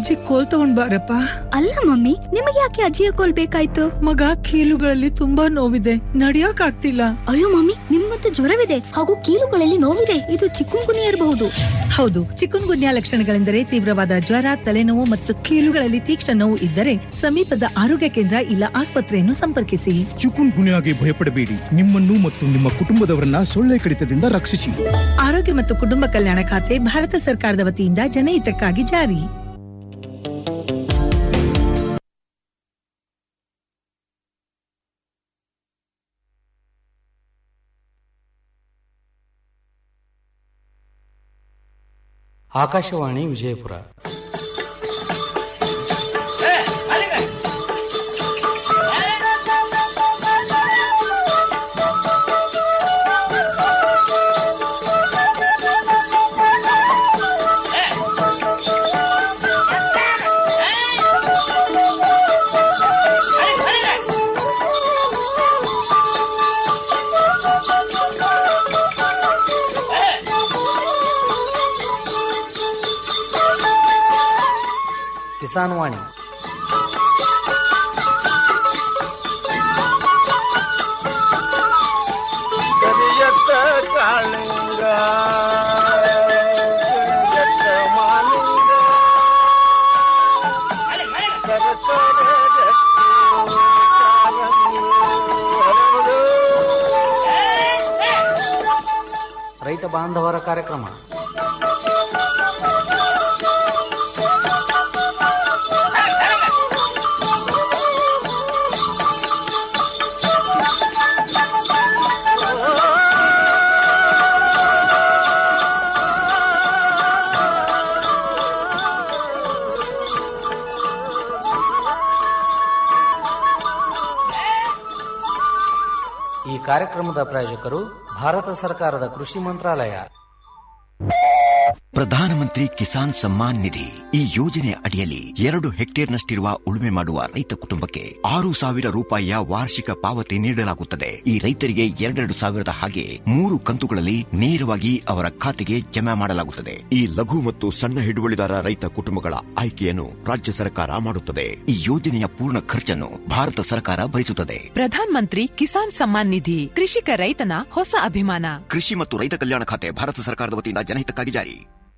ಅಜ್ಜಿ ಕೋಲ್ ತಗೊಂಡ್ ಬಾರಪ್ಪ ಅಲ್ಲ ಮಮ್ಮಿ ನಿಮಗೆ ಯಾಕೆ ಅಜ್ಜಿಯ ಕೋಲ್ ಬೇಕಾಯ್ತು ಮಗ ಕೀಲುಗಳಲ್ಲಿ ತುಂಬಾ ನೋವಿದೆ ನಡಿಯಕ್ ಆಗ್ತಿಲ್ಲ ಅಯ್ಯೋ ಮಮ್ಮಿ ನಿಮ್ಗಂತೂ ಜ್ವರವಿದೆ ಹಾಗೂ ಕೀಲುಗಳಲ್ಲಿ ನೋವಿದೆ ಇದು ಚಿಕ್ಕುಂಗುನಿ ಇರಬಹುದು ಹೌದು ಚಿಕುನ್ ಗುನ್ಯಾ ಲಕ್ಷಣಗಳೆಂದರೆ ತೀವ್ರವಾದ ಜ್ವರ ತಲೆನೋವು ಮತ್ತು ಕೀಲುಗಳಲ್ಲಿ ತೀಕ್ಷ್ಣ ನೋವು ಇದ್ದರೆ ಸಮೀಪದ ಆರೋಗ್ಯ ಕೇಂದ್ರ ಇಲ್ಲ ಆಸ್ಪತ್ರೆಯನ್ನು ಸಂಪರ್ಕಿಸಿ ಚಿಕುನ್ ಗುನ್ಯಾಗೆ ಭಯಪಡಬೇಡಿ ನಿಮ್ಮನ್ನು ಮತ್ತು ನಿಮ್ಮ ಕುಟುಂಬದವರನ್ನ ಸೊಳ್ಳೆ ಕಡಿತದಿಂದ ರಕ್ಷಿಸಿ ಆರೋಗ್ಯ ಮತ್ತು ಕುಟುಂಬ ಕಲ್ಯಾಣ ಖಾತೆ ಭಾರತ ಸರ್ಕಾರದ ವತಿಯಿಂದ ಜನಹಿತಕ್ಕಾಗಿ ಜಾರಿ ಆಕಾಶವಾಣಿ ವಿಜಯಪುರ ಕಿಸಾನ್ ವಾಣಿ ಕರಿಯತ್ತ ಕಾಳಿಂಗ ಕರಿಯತ್ತ ಮಾಲಿಂಗ ಸರಸರ ಗಟ್ಟಿ ಕಾಲಂಗಿ ಹರಡು. ರೈತ ಬಾಂಧವರ ಕಾರ್ಯಕ್ರಮ ಈ ಕಾರ್ಯಕ್ರಮದ ಪ್ರಾಯೋಜಕರು ಭಾರತ ಸರ್ಕಾರದ ಕೃಷಿ ಮಂತ್ರಾಲಯ ಪ್ರಧಾನಮಂತ್ರಿ ಕಿಸಾನ್ ಸಮ್ಮಾನ್ ನಿಧಿ ಈ ಯೋಜನೆಯ ಅಡಿಯಲ್ಲಿ ಎರಡು ಹೆಕ್ಟೇರ್ನಷ್ಟಿರುವ ಉಳುಮೆ ಮಾಡುವ ರೈತ ಕುಟುಂಬಕ್ಕೆ ಆರು ಸಾವಿರ ರೂಪಾಯಿಯ ವಾರ್ಷಿಕ ಪಾವತಿ ನೀಡಲಾಗುತ್ತದೆ ಈ ರೈತರಿಗೆ ಎರಡೆರಡು ಸಾವಿರದ ಹಾಗೆ ಮೂರು ಕಂತುಗಳಲ್ಲಿ ನೇರವಾಗಿ ಅವರ ಖಾತೆಗೆ ಜಮಾ ಮಾಡಲಾಗುತ್ತದೆ ಈ ಲಘು ಮತ್ತು ಸಣ್ಣ ಹಿಡುವಳಿದಾರ ರೈತ ಕುಟುಂಬಗಳ ಆಯ್ಕೆಯನ್ನು ರಾಜ್ಯ ಸರ್ಕಾರ ಮಾಡುತ್ತದೆ ಈ ಯೋಜನೆಯ ಪೂರ್ಣ ಖರ್ಚನ್ನು ಭಾರತ ಸರ್ಕಾರ ಭರಿಸುತ್ತದೆ ಪ್ರಧಾನ್ ಮಂತ್ರಿ ಕಿಸಾನ್ ಸಮ್ಮಾನ್ ನಿಧಿ ಕೃಷಿಕ ರೈತನ ಹೊಸ ಅಭಿಮಾನ ಕೃಷಿ ಮತ್ತು ರೈತ ಕಲ್ಯಾಣ ಖಾತೆ ಭಾರತ ಸರ್ಕಾರದ ವತಿಯಿಂದ ಜನಹಿತಕ್ಕಾಗಿ ಜಾರಿ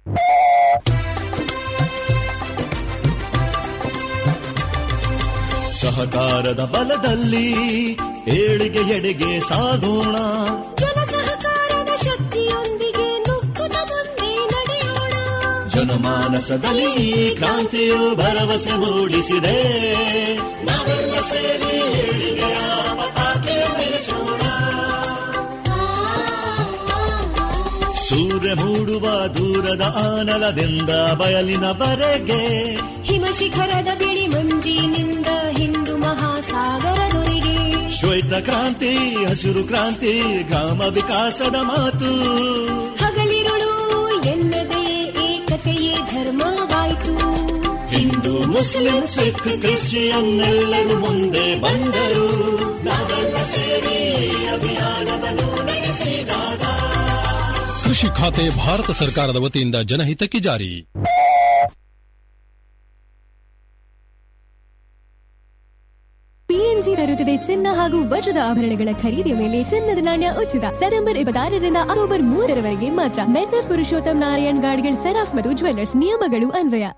ಸಹಕಾರದ ಬಲದಲ್ಲಿ ಏಳಿಗೆ ಎಡೆಗೆ ಸಾಗೋಣ ಜನ ಸಹಕಾರದ ಶಕ್ತಿಯೊಂದಿಗೆ ನುಗ್ಗುತ್ತ ಮುಂದೆ ನಡೆಯೋಣ ಜನಮಾನಸದಲ್ಲಿ ಈ ಕ್ರಾಂತಿಯು ಭರವಸೆ ಮೂಡಿಸಿದೆ ನಾವೆಲ್ಲ ಸೇರಿ ಏಳಿಗೆಯ ಪತಾಕೆ ಬೆಳೆಸೋಣ ಸೂರ್ಯ ಮೂಡುವ ದೂರದ ಆನಲದಿಂದ ಬಯಲಿನವರೆಗೆ ಹಿಮ ಶಿಖರದ ಬಿಳಿ ಮಂಜಿನಿಂದ ಹಿಂದೂ ಮಹಾಸಾಗರದೊರೆಗೆ ಶ್ವೇತ ಕ್ರಾಂತಿ ಹಸಿರು ಕ್ರಾಂತಿ ಗ್ರಾಮ ವಿಕಾಸದ ಮಾತು ಹಗಲಿರುಳು ಎನ್ನದೇ ಏಕತೆಯೇ ಧರ್ಮವಾಯಿತು ಹಿಂದೂ ಮುಸ್ಲಿಂ ಸಿಖ್ ಕ್ರಿಶ್ಚಿಯನ್ ಎಲ್ಲರೂ ಮುಂದೆ ಬಂದರು ನಾವೆಲ್ಲ ಸೇರಿ ಅಭಿಯಾನವನ್ನು ನಡೆಸಿದಾಗ ಕೃಷಿ ಖಾತೆ ಭಾರತ ಸರ್ಕಾರದ ವತಿಯಿಂದ ಜನಹಿತಕ್ಕೆ ಜಾರಿ ಪಿಎನ್ಜಿ ತರುತ್ತದೆ ಚಿನ್ನ ಹಾಗೂ ವಜ್ರದ ಆಭರಣಗಳ ಖರೀದಿಯ ಮೇಲೆ ಚಿನ್ನದ ನಾಣ್ಯ ಉಚಿತ ಸೆಪ್ಟೆಂಬರ್ ಇಪ್ಪತ್ತಾರರಿಂದ ಅಕ್ಟೋಬರ್ ಮೂರರವರೆಗೆ ಮಾತ್ರ ಮೆಸರ್ಸ್ ಪುರುಷೋತ್ತಮ್ ನಾರಾಯಣ್ ಗಾಡ್ಗಿಲ್ ಸೆರಾಫ್ ಮತ್ತು ಜ್ವೆಲ್ಲರ್ಸ್ ನಿಯಮಗಳು ಅನ್ವಯ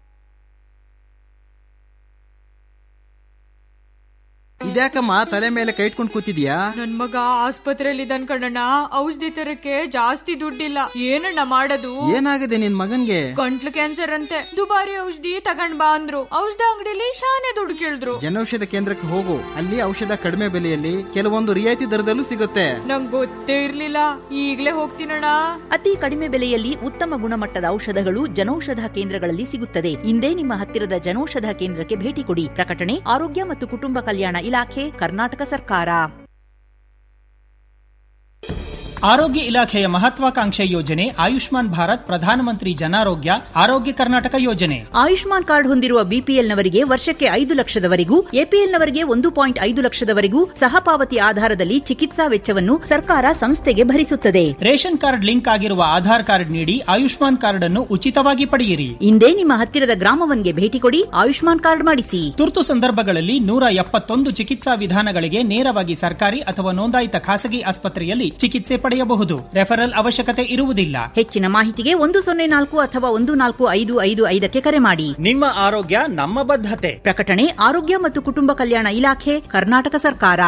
ಇದ್ಯಾಕಮ್ಮ ತಲೆ ಮೇಲೆ ಕೈ ಇಟ್ಕೊಂಡು ಕೂತಿದ್ಯಾ ನನ್ ಮಗ ಆಸ್ಪತ್ರೆಯಲ್ಲಿ ಇದ್ದಾನ್ ಕಣಣ್ಣ ಔಷಧಿ ತರಕ್ಕೆ ಜಾಸ್ತಿ ದುಡ್ಡಿಲ್ಲ ಏನಣ್ಣ ಮಾಡೋದು ಏನಾಗಿದೆ ನಿನ್ ಮಗನ್ಗೆ ಗಂಟ್ಲು ಕ್ಯಾನ್ಸರ್ ಅಂತೆ ದುಬಾರಿ ಔಷಧಿ ತಗೊಂಡ್ ಬಾ ಅಂದ್ರು ಔಷಧ ಅಂಗಡಿಲಿ ಶಾನೆ ದುಡ್ಡು ಕೇಳಿದ್ರು ಜನೌಷಧ ಕೇಂದ್ರಕ್ಕೆ ಹೋಗು ಅಲ್ಲಿ ಔಷಧ ಕಡಿಮೆ ಬೆಲೆಯಲ್ಲಿ ಕೆಲವೊಂದು ರಿಯಾಯಿತಿ ದರದಲ್ಲೂ ಸಿಗುತ್ತೆ ನಂಗ್ ಗೊತ್ತೇ ಇರ್ಲಿಲ್ಲ ಈಗ್ಲೇ ಹೋಗ್ತೀನಣ್ಣ ಅತಿ ಕಡಿಮೆ ಬೆಲೆಯಲ್ಲಿ ಉತ್ತಮ ಗುಣಮಟ್ಟದ ಔಷಧಗಳು ಜನೌಷಧ ಕೇಂದ್ರಗಳಲ್ಲಿ ಸಿಗುತ್ತದೆ ಇಂದೇ ನಿಮ್ಮ ಹತ್ತಿರದ ಜನೌಷಧ ಕೇಂದ್ರಕ್ಕೆ ಭೇಟಿ ಕೊಡಿ ಪ್ರಕಟಣೆ ಆರೋಗ್ಯ ಮತ್ತು ಕುಟುಂಬ ಕಲ್ಯಾಣ ಇಲಾಖೆ ಕರ್ನಾಟಕ ಸರ್ಕಾರ ಆರೋಗ್ಯ ಇಲಾಖೆಯ ಮಹತ್ವಾಕಾಂಕ್ಷೆ ಯೋಜನೆ ಆಯುಷ್ಮಾನ್ ಭಾರತ್ ಪ್ರಧಾನಮಂತ್ರಿ ಜನಾರೋಗ್ಯ ಆರೋಗ್ಯ ಕರ್ನಾಟಕ ಯೋಜನೆ ಆಯುಷ್ಮಾನ್ ಕಾರ್ಡ್ ಹೊಂದಿರುವ ಬಿಪಿಎಲ್ನವರಿಗೆ ವರ್ಷಕ್ಕೆ ಐದು ಲಕ್ಷದವರೆಗೂ ಎಪಿಎಲ್ನವರಿಗೆ ಒಂದು ಪಾಯಿಂಟ್ ಐದು ಲಕ್ಷದವರೆಗೂ ಸಹಪಾವತಿ ಆಧಾರದಲ್ಲಿ ಚಿಕಿತ್ಸಾ ವೆಚ್ಚವನ್ನು ಸರ್ಕಾರ ಸಂಸ್ಥೆಗೆ ಭರಿಸುತ್ತದೆ ರೇಷನ್ ಕಾರ್ಡ್ ಲಿಂಕ್ ಆಗಿರುವ ಆಧಾರ್ ಕಾರ್ಡ್ ನೀಡಿ ಆಯುಷ್ಮಾನ್ ಕಾರ್ಡ್ ಅನ್ನು ಉಚಿತವಾಗಿ ಪಡೆಯಿರಿ ಇಂದೇ ನಿಮ್ಮ ಹತ್ತಿರದ ಗ್ರಾಮವನ್ಗೆ ಭೇಟಿ ಕೊಡಿ ಆಯುಷ್ಮಾನ್ ಕಾರ್ಡ್ ಮಾಡಿಸಿ ತುರ್ತು ಸಂದರ್ಭಗಳಲ್ಲಿ ನೂರ ಎಪ್ಪತ್ತೊಂದು ಚಿಕಿತ್ಸಾ ವಿಧಾನಗಳಿಗೆ ನೇರವಾಗಿ ಸರ್ಕಾರಿ ಅಥವಾ ನೋಂದಾಯಿತ ಖಾಸಗಿ ಆಸ್ಪತ್ರೆಯಲ್ಲಿ ಚಿಕಿತ್ಸೆ ಪಡೆಯಬಹುದು ರೆಫರಲ್ ಅವಶ್ಯಕತೆ ಇರುವುದಿಲ್ಲ ಹೆಚ್ಚಿನ ಮಾಹಿತಿಗೆ ಒಂದು ಸೊನ್ನೆ ನಾಲ್ಕು ಅಥವಾ ಒಂದು ನಾಲ್ಕು ಐದು ಐದು ಐದಕ್ಕೆ ಕರೆ ಮಾಡಿ ನಿಮ್ಮ ಆರೋಗ್ಯ ನಮ್ಮ ಬದ್ಧತೆ ಪ್ರಕಟಣೆ ಆರೋಗ್ಯ ಮತ್ತು ಕುಟುಂಬ ಕಲ್ಯಾಣ ಇಲಾಖೆ ಕರ್ನಾಟಕ ಸರ್ಕಾರ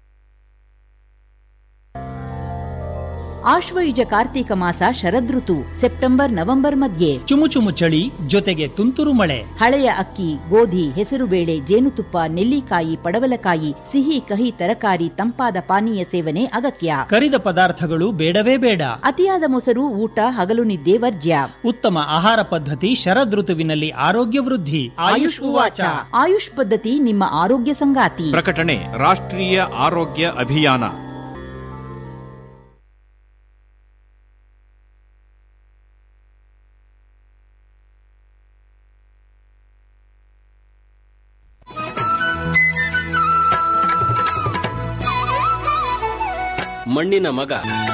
ಆಶ್ವಯುಜ ಕಾರ್ತೀಕ ಮಾಸ ಶರದೃತು ಸೆಪ್ಟೆಂಬರ್ ನವೆಂಬರ್ ಮಧ್ಯೆ ಚುಮು ಚುಮು ಚಳಿ ಜೊತೆಗೆ ತುಂತುರು ಮಳೆ ಹಳೆಯ ಅಕ್ಕಿ ಗೋಧಿ ಹೆಸರುಬೇಳೆ ಜೇನುತುಪ್ಪ ನೆಲ್ಲಿಕಾಯಿ ಪಡವಲಕಾಯಿ ಸಿಹಿ ಕಹಿ ತರಕಾರಿ ತಂಪಾದ ಪಾನೀಯ ಸೇವನೆ ಅಗತ್ಯ ಕರಿದ ಪದಾರ್ಥಗಳು ಬೇಡವೇ ಬೇಡ ಅತಿಯಾದ ಮೊಸರು ಊಟ ಹಗಲು ನಿದ್ದೆ ವರ್ಜ್ಯ ಉತ್ತಮ ಆಹಾರ ಪದ್ಧತಿ ಶರದ್ ಋತುವಿನಲ್ಲಿ ಆರೋಗ್ಯ ವೃದ್ಧಿ ಆಯುಷ್ ಉವಾಚ ಆಯುಷ್ ಪದ್ಧತಿ ನಿಮ್ಮ ಆರೋಗ್ಯ ಸಂಗಾತಿ ಪ್ರಕಟಣೆ ರಾಷ್ಟ್ರೀಯ ಆರೋಗ್ಯ ಅಭಿಯಾನ ಮಣ್ಣಿನ ಮಗ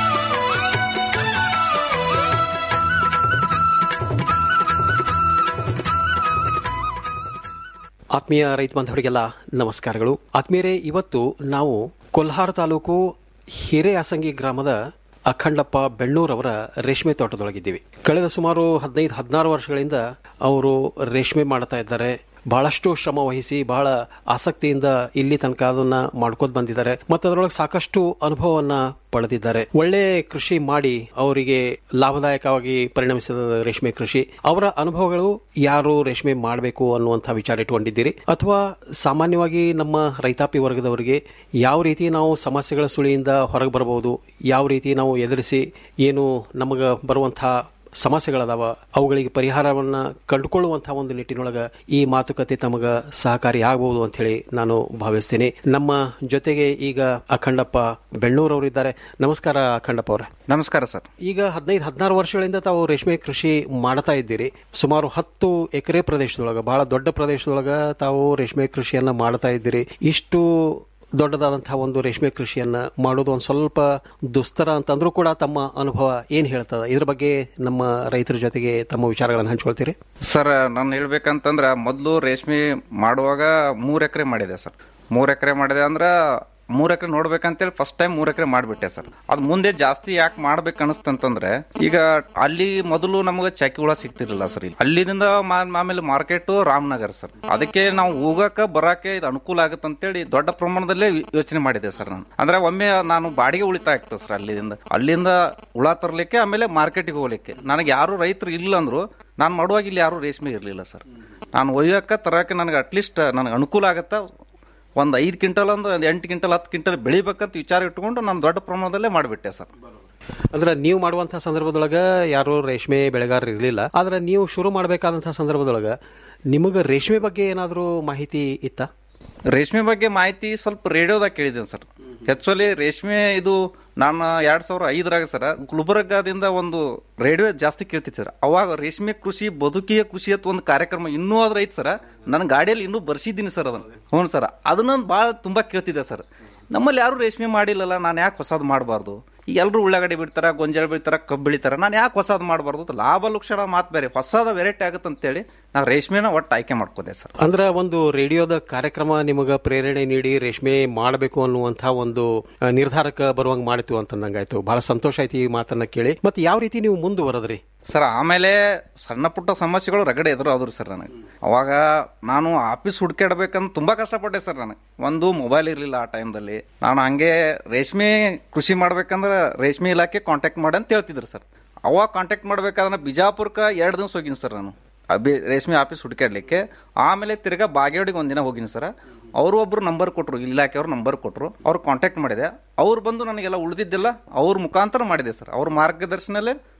ಆತ್ಮೀಯ ರೈತ ಬಾಂಧವರಿಗೆಲ್ಲ ನಮಸ್ಕಾರಗಳು ಆತ್ಮೀಯರೇ ಇವತ್ತು ನಾವು ಕೊಲ್ಹಾರ ತಾಲೂಕು ಹಿರೇಅಸಂಗಿ ಗ್ರಾಮದ ಅಖಂಡಪ್ಪ ಬೆಳ್ಳೂರವರ ರೇಷ್ಮೆ ತೋಟದೊಳಗಿದ್ದೀವಿ ಕಳೆದ ಸುಮಾರು ಹದಿನೈದು ಹದಿನಾರು ವರ್ಷಗಳಿಂದ ಅವರು ರೇಷ್ಮೆ ಮಾಡ್ತಾ ಇದ್ದಾರೆ ಬಹಳಷ್ಟು ಶ್ರಮ ವಹಿಸಿ ಬಹಳ ಆಸಕ್ತಿಯಿಂದ ಇಲ್ಲಿ ತನಕ ಅದನ್ನ ಮಾಡ್ಕೋತ ಬಂದಿದ್ದಾರೆ ಮತ್ತು ಅದರೊಳಗೆ ಸಾಕಷ್ಟು ಅನುಭವವನ್ನ ಪಡೆದಿದ್ದಾರೆ ಒಳ್ಳೆ ಕೃಷಿ ಮಾಡಿ ಅವರಿಗೆ ಲಾಭದಾಯಕವಾಗಿ ಪರಿಣಮಿಸಿದ ರೇಷ್ಮೆ ಕೃಷಿ ಅವರ ಅನುಭವಗಳು ಯಾರು ರೇಷ್ಮೆ ಮಾಡಬೇಕು ಅನ್ನುವಂಥ ವಿಚಾರ ಇಟ್ಕೊಂಡಿದ್ದೀರಿ ಅಥವಾ ಸಾಮಾನ್ಯವಾಗಿ ನಮ್ಮ ರೈತಾಪಿ ವರ್ಗದವರಿಗೆ ಯಾವ ರೀತಿ ನಾವು ಸಮಸ್ಯೆಗಳ ಸುಳಿಯಿಂದ ಹೊರಗೆ ಬರಬಹುದು ಯಾವ ರೀತಿ ನಾವು ಎದುರಿಸಿ ಏನು ನಮಗೆ ಬರುವಂತಹ ಸಮಸ್ಯೆಗಳದಾವ ಅವುಗಳಿಗೆ ಪರಿಹಾರವನ್ನ ಕಂಡುಕೊಳ್ಳುವಂತಹ ಒಂದು ನಿಟ್ಟಿನೊಳಗ ಈ ಮಾತುಕತೆ ತಮಗ ಸಹಕಾರಿ ಆಗಬಹುದು ಅಂತ ಹೇಳಿ ನಾನು ಭಾವಿಸ್ತೀನಿ ನಮ್ಮ ಜೊತೆಗೆ ಈಗ ಅಖಂಡಪ್ಪ ಬೆಳ್ಳೂರವರಿದ್ದಾರೆ ನಮಸ್ಕಾರ ಅಖಂಡಪ್ಪ ಅವರೇ ನಮಸ್ಕಾರ ಸರ್ ಈಗ ಹದಿನೈದು ಹದಿನಾರು ವರ್ಷಗಳಿಂದ ತಾವು ರೇಷ್ಮೆ ಕೃಷಿ ಮಾಡ್ತಾ ಇದ್ದೀರಿ ಸುಮಾರು ಹತ್ತು ಎಕರೆ ಪ್ರದೇಶದೊಳಗ ಬಹಳ ದೊಡ್ಡ ಪ್ರದೇಶದೊಳಗ ತಾವು ರೇಷ್ಮೆ ಕೃಷಿಯನ್ನ ಮಾಡ್ತಾ ಇದ್ದೀರಿ ಇಷ್ಟು ದೊಡ್ಡದಾದಂತಹ ಒಂದು ರೇಷ್ಮೆ ಕೃಷಿಯನ್ನ ಮಾಡೋದು ಒಂದು ಸ್ವಲ್ಪ ದುಸ್ತರ ಅಂತಂದ್ರೂ ಕೂಡ ತಮ್ಮ ಅನುಭವ ಏನ್ ಹೇಳ್ತದ ಇದ್ರ ಬಗ್ಗೆ ನಮ್ಮ ರೈತರ ಜೊತೆಗೆ ತಮ್ಮ ವಿಚಾರಗಳನ್ನು ಹಂಚ್ಕೊಳ್ತೀರಿ ಸರ್ ನಾನು ಹೇಳ್ಬೇಕಂತಂದ್ರ ಮೊದಲು ರೇಷ್ಮೆ ಮಾಡುವಾಗ ಮೂರ್ ಎಕರೆ ಮಾಡಿದೆ ಸರ್ ಮೂರ್ ಎಕರೆ ಮಾಡಿದೆ ಅಂದ್ರ ಮೂರ್ ಎಕರೆ ನೋಡ್ಬೇಕಂತೇಳಿ ಫಸ್ಟ್ ಟೈಮ್ ಮೂರ್ ಎಕರೆ ಮಾಡ್ಬಿಟ್ಟೆ ಸರ್ ಅದ್ ಮುಂದೆ ಜಾಸ್ತಿ ಯಾಕೆ ಮಾಡ್ಬೇಕು ಅನಿಸ್ತಂತಂದ್ರೆ ಈಗ ಅಲ್ಲಿ ಮೊದಲು ನಮಗೆ ಚಕ್ಕಿ ಹುಳ ಸಿಗ್ತಿರ್ಲಿಲ್ಲ ಸರ್ ಇಲ್ಲಿ ಅಲ್ಲಿಂದ ಮಾ- ಆಮೇಲೆ ಮಾರ್ಕೆಟ್ ರಾಮನಗರ್ ಸರ್ ಅದಕ್ಕೆ ನಾವು ಹೋಗಕ ಬರಾಕೆ ಇದು ಅನುಕೂಲ ಆಗುತ್ತೆ ಅಂತೇಳಿ ದೊಡ್ಡ ಪ್ರಮಾಣದಲ್ಲೇ ಯೋಚನೆ ಮಾಡಿದೆ ಸರ್ ನಾನು ಅಂದ್ರೆ ಒಮ್ಮೆ ನಾನು ಬಾಡಿಗೆ ಉಳಿತಾಯ ಆಗ್ತದೆ ಸರ್ ಅಲ್ಲಿಂದ ಅಲ್ಲಿಂದ ಹುಳ ತರ್ಲಿಕ್ಕೆ ಆಮೇಲೆ ಮಾರ್ಕೆಟಿಗೆ ಹೋಗ್ಲಿಕ್ಕೆ ನನಗೆ ಯಾರು ರೈತರು ಇಲ್ಲ ಅಂದ್ರು ನಾನು ಮಾಡುವಾಗ ಇಲ್ಲಿ ಯಾರು ರೇಷ್ಮೆ ಇರಲಿಲ್ಲ ಸರ್ ನಾನು ಒಯ್ಯಕ್ಕ ತರಕ್ಕೆ ನನಗೆ ಅಟ್ಲೀಸ್ಟ್ ನನಗೆ ಅನುಕೂಲ ಆಗತ್ತ ಒಂದು ಐದು ಕ್ವಿಂಟಲ್ ಒಂದು ಒಂದು ಎಂಟು ಕ್ವಿಂಟಲ್ ಹತ್ತು ಕ್ವಿಂಟಲ್ ಬೆಳಿಬೇಕಂತ ವಿಚಾರ ಇಟ್ಕೊಂಡು ನಾನು ದೊಡ್ಡ ಪ್ರಮಾಣದಲ್ಲೇ ಮಾಡಿಬಿಟ್ಟೆ ಸರ್ ಅಂದ್ರೆ ನೀವು ಮಾಡುವಂತಹ ಸಂದರ್ಭದೊಳಗ ಯಾರು ರೇಷ್ಮೆ ಬೆಳೆಗಾರರು ಇರಲಿಲ್ಲ ಆದ್ರೆ ನೀವು ಶುರು ಮಾಡಬೇಕಾದಂತಹ ಸಂದರ್ಭದೊಳಗ ನಿಮಗೆ ರೇಷ್ಮೆ ಬಗ್ಗೆ ಏನಾದರೂ ಮಾಹಿತಿ ಇತ್ತಾ ರೇಷ್ಮೆ ಬಗ್ಗೆ ಮಾಹಿತಿ ಸ್ವಲ್ಪ ರೇಡಿಯೋದಾಗ ಕೇಳಿದ್ದೇನೆ ಸರ್ ಆಕ್ಚುಲಿ ರೇಷ್ಮೆ ಇದು ನಾನು ಎರಡ್ ಸಾವಿರ ಐದರಾಗ ಸರ್ ಗುಲ್ಬರ್ಗಾದಿಂದ ಒಂದು ರೇಡಿಯೋ ಜಾಸ್ತಿ ಕೇಳ್ತಿತ್ತು ಸರ್ ಅವಾಗ ರೇಷ್ಮೆ ಕೃಷಿ ಬದುಕಿಯ ಕೃಷಿ ಅಂತ ಒಂದು ಕಾರ್ಯಕ್ರಮ ಇನ್ನೂ ಆದ್ರೆ ಐತೆ ಸರ್ ನನ್ನ ಗಾಡಿಯಲ್ಲಿ ಇನ್ನೂ ಬರ್ಸಿದ್ದೀನಿ ಸರ್ ಅದನ್ನ ಹ್ಞೂ ಸರ್ ಅದನ್ನ ಭಾಳ ತುಂಬಾ ಕೇಳ್ತಿದ್ದೆ ಸರ್ ನಮ್ಮಲ್ಲಿ ಯಾರು ರೇಷ್ಮೆ ಮಾಡಿಲ್ಲಲ್ಲ ನಾನು ಯಾಕೆ ಹೊಸದು ಮಾಡಬಾರ್ದು ಈಗ ಎಲ್ಲರೂ ಉಳ್ಳಾಗಡ್ಡಿ ಬಿಡ್ತಾರ ಗೊಂಜಾಳ ಬಿಡ್ತಾರ ಕಬ್ಬು ಬೆಳಿತಾರ ನಾನು ಯಾಕೆ ಹೊಸದು ಮಾಡಬಾರ್ದು ಲಾಭ ಲಕ್ಷಣ ಮಾತು ಬೇರೆ ಹೊಸದ ವೆರೈಟಿ ಆಗುತ್ತೆ ಅಂತೇಳಿ ನಾನು ರೇಷ್ಮೆನ ಒಟ್ಟು ಆಯ್ಕೆ ಮಾಡ್ಕೋದೆ ಸರ್ ಅಂದ್ರ ಒಂದು ರೇಡಿಯೋದ ಕಾರ್ಯಕ್ರಮ ನಿಮಗ ಪ್ರೇರಣೆ ನೀಡಿ ರೇಷ್ಮೆ ಮಾಡಬೇಕು ಅನ್ನುವಂತಹ ಒಂದು ಆ, ನಿರ್ಧಾರಕ್ಕೆ ಬರುವಂಗ್ ಮಾಡಿತು ಅಂತಂದಂಗಾಯ್ತು ಬಹಳ ಸಂತೋಷ ಆಯ್ತು ಈ ಮಾತನ್ನ ಕೇಳಿ ಮತ್ತೆ ಯಾವ ರೀತಿ ನೀವು ಮುಂದುವರೆದ್ರಿ ಸರ್ ಆಮೇಲೆ ಸಣ್ಣ ಪುಟ್ಟ ಸಮಸ್ಯೆಗಳು ರಗಡೆ ಎದುರು ಆದ್ರು ಸರ್ ನನಗೆ ಅವಾಗ ನಾನು ಆಫೀಸ್ ಹುಡ್ಕಾಡ್ಬೇಕಂತ ತುಂಬಾ ಕಷ್ಟಪಟ್ಟೆ ಸರ್ ನನಗೆ ಒಂದು ಮೊಬೈಲ್ ಇರಲಿಲ್ಲ ಆ ಟೈಮ್ದಲ್ಲಿ ನಾನು ಹಂಗೆ ರೇಷ್ಮೆ ಕೃಷಿ ಮಾಡ್ಬೇಕಂದ್ರೆ ರೇಷ್ಮೆ ಇಲಾಖೆ ಕಾಂಟ್ಯಾಕ್ಟ್ ಮಾಡಿ ಅಂತ ಹೇಳ್ತಿದ್ರು ಸರ್ ಅವಾಗ ಕಾಂಟ್ಯಾಕ್ಟ್ ಮಾಡ್ಬೇಕಾದ್ರೆ ಬಿಜಾಪುರಕ್ಕೆ ಎರಡು ದಿವಸ ಹೋಗಿನಿ ಸರ್ ನಾನು ಅಭಿ ರೇಷ್ಮೆ ಆಫೀಸ್ ಹುಡುಕಾಡ್ಲಿಕ್ಕೆ ಆಮೇಲೆ ತಿರ್ಗಾ ಬಾಗೇವಾಡಿಗೆ ಒಂದಿನ ಹೋಗಿನಿ ಸರ್ ಅವರು ಒಬ್ರು ನಂಬರ್ ಕೊಟ್ರು ಇಲಾಖೆಯವ್ರು ನಂಬರ್ ಕೊಟ್ರು ಅವ್ರು ಕಾಂಟ್ಯಾಕ್ಟ್ ಮಾಡಿದೆ ಅವ್ರು ಬಂದು ನನಗೆಲ್ಲ ಉಳಿದಿದ್ದಿಲ್ಲ ಅವ್ರ ಮುಖಾಂತರ ಮಾಡಿದೆ ಸರ್ ಅವ್ರ ಮಾರ್ಗದರ್ಶನಲ್ಲೇ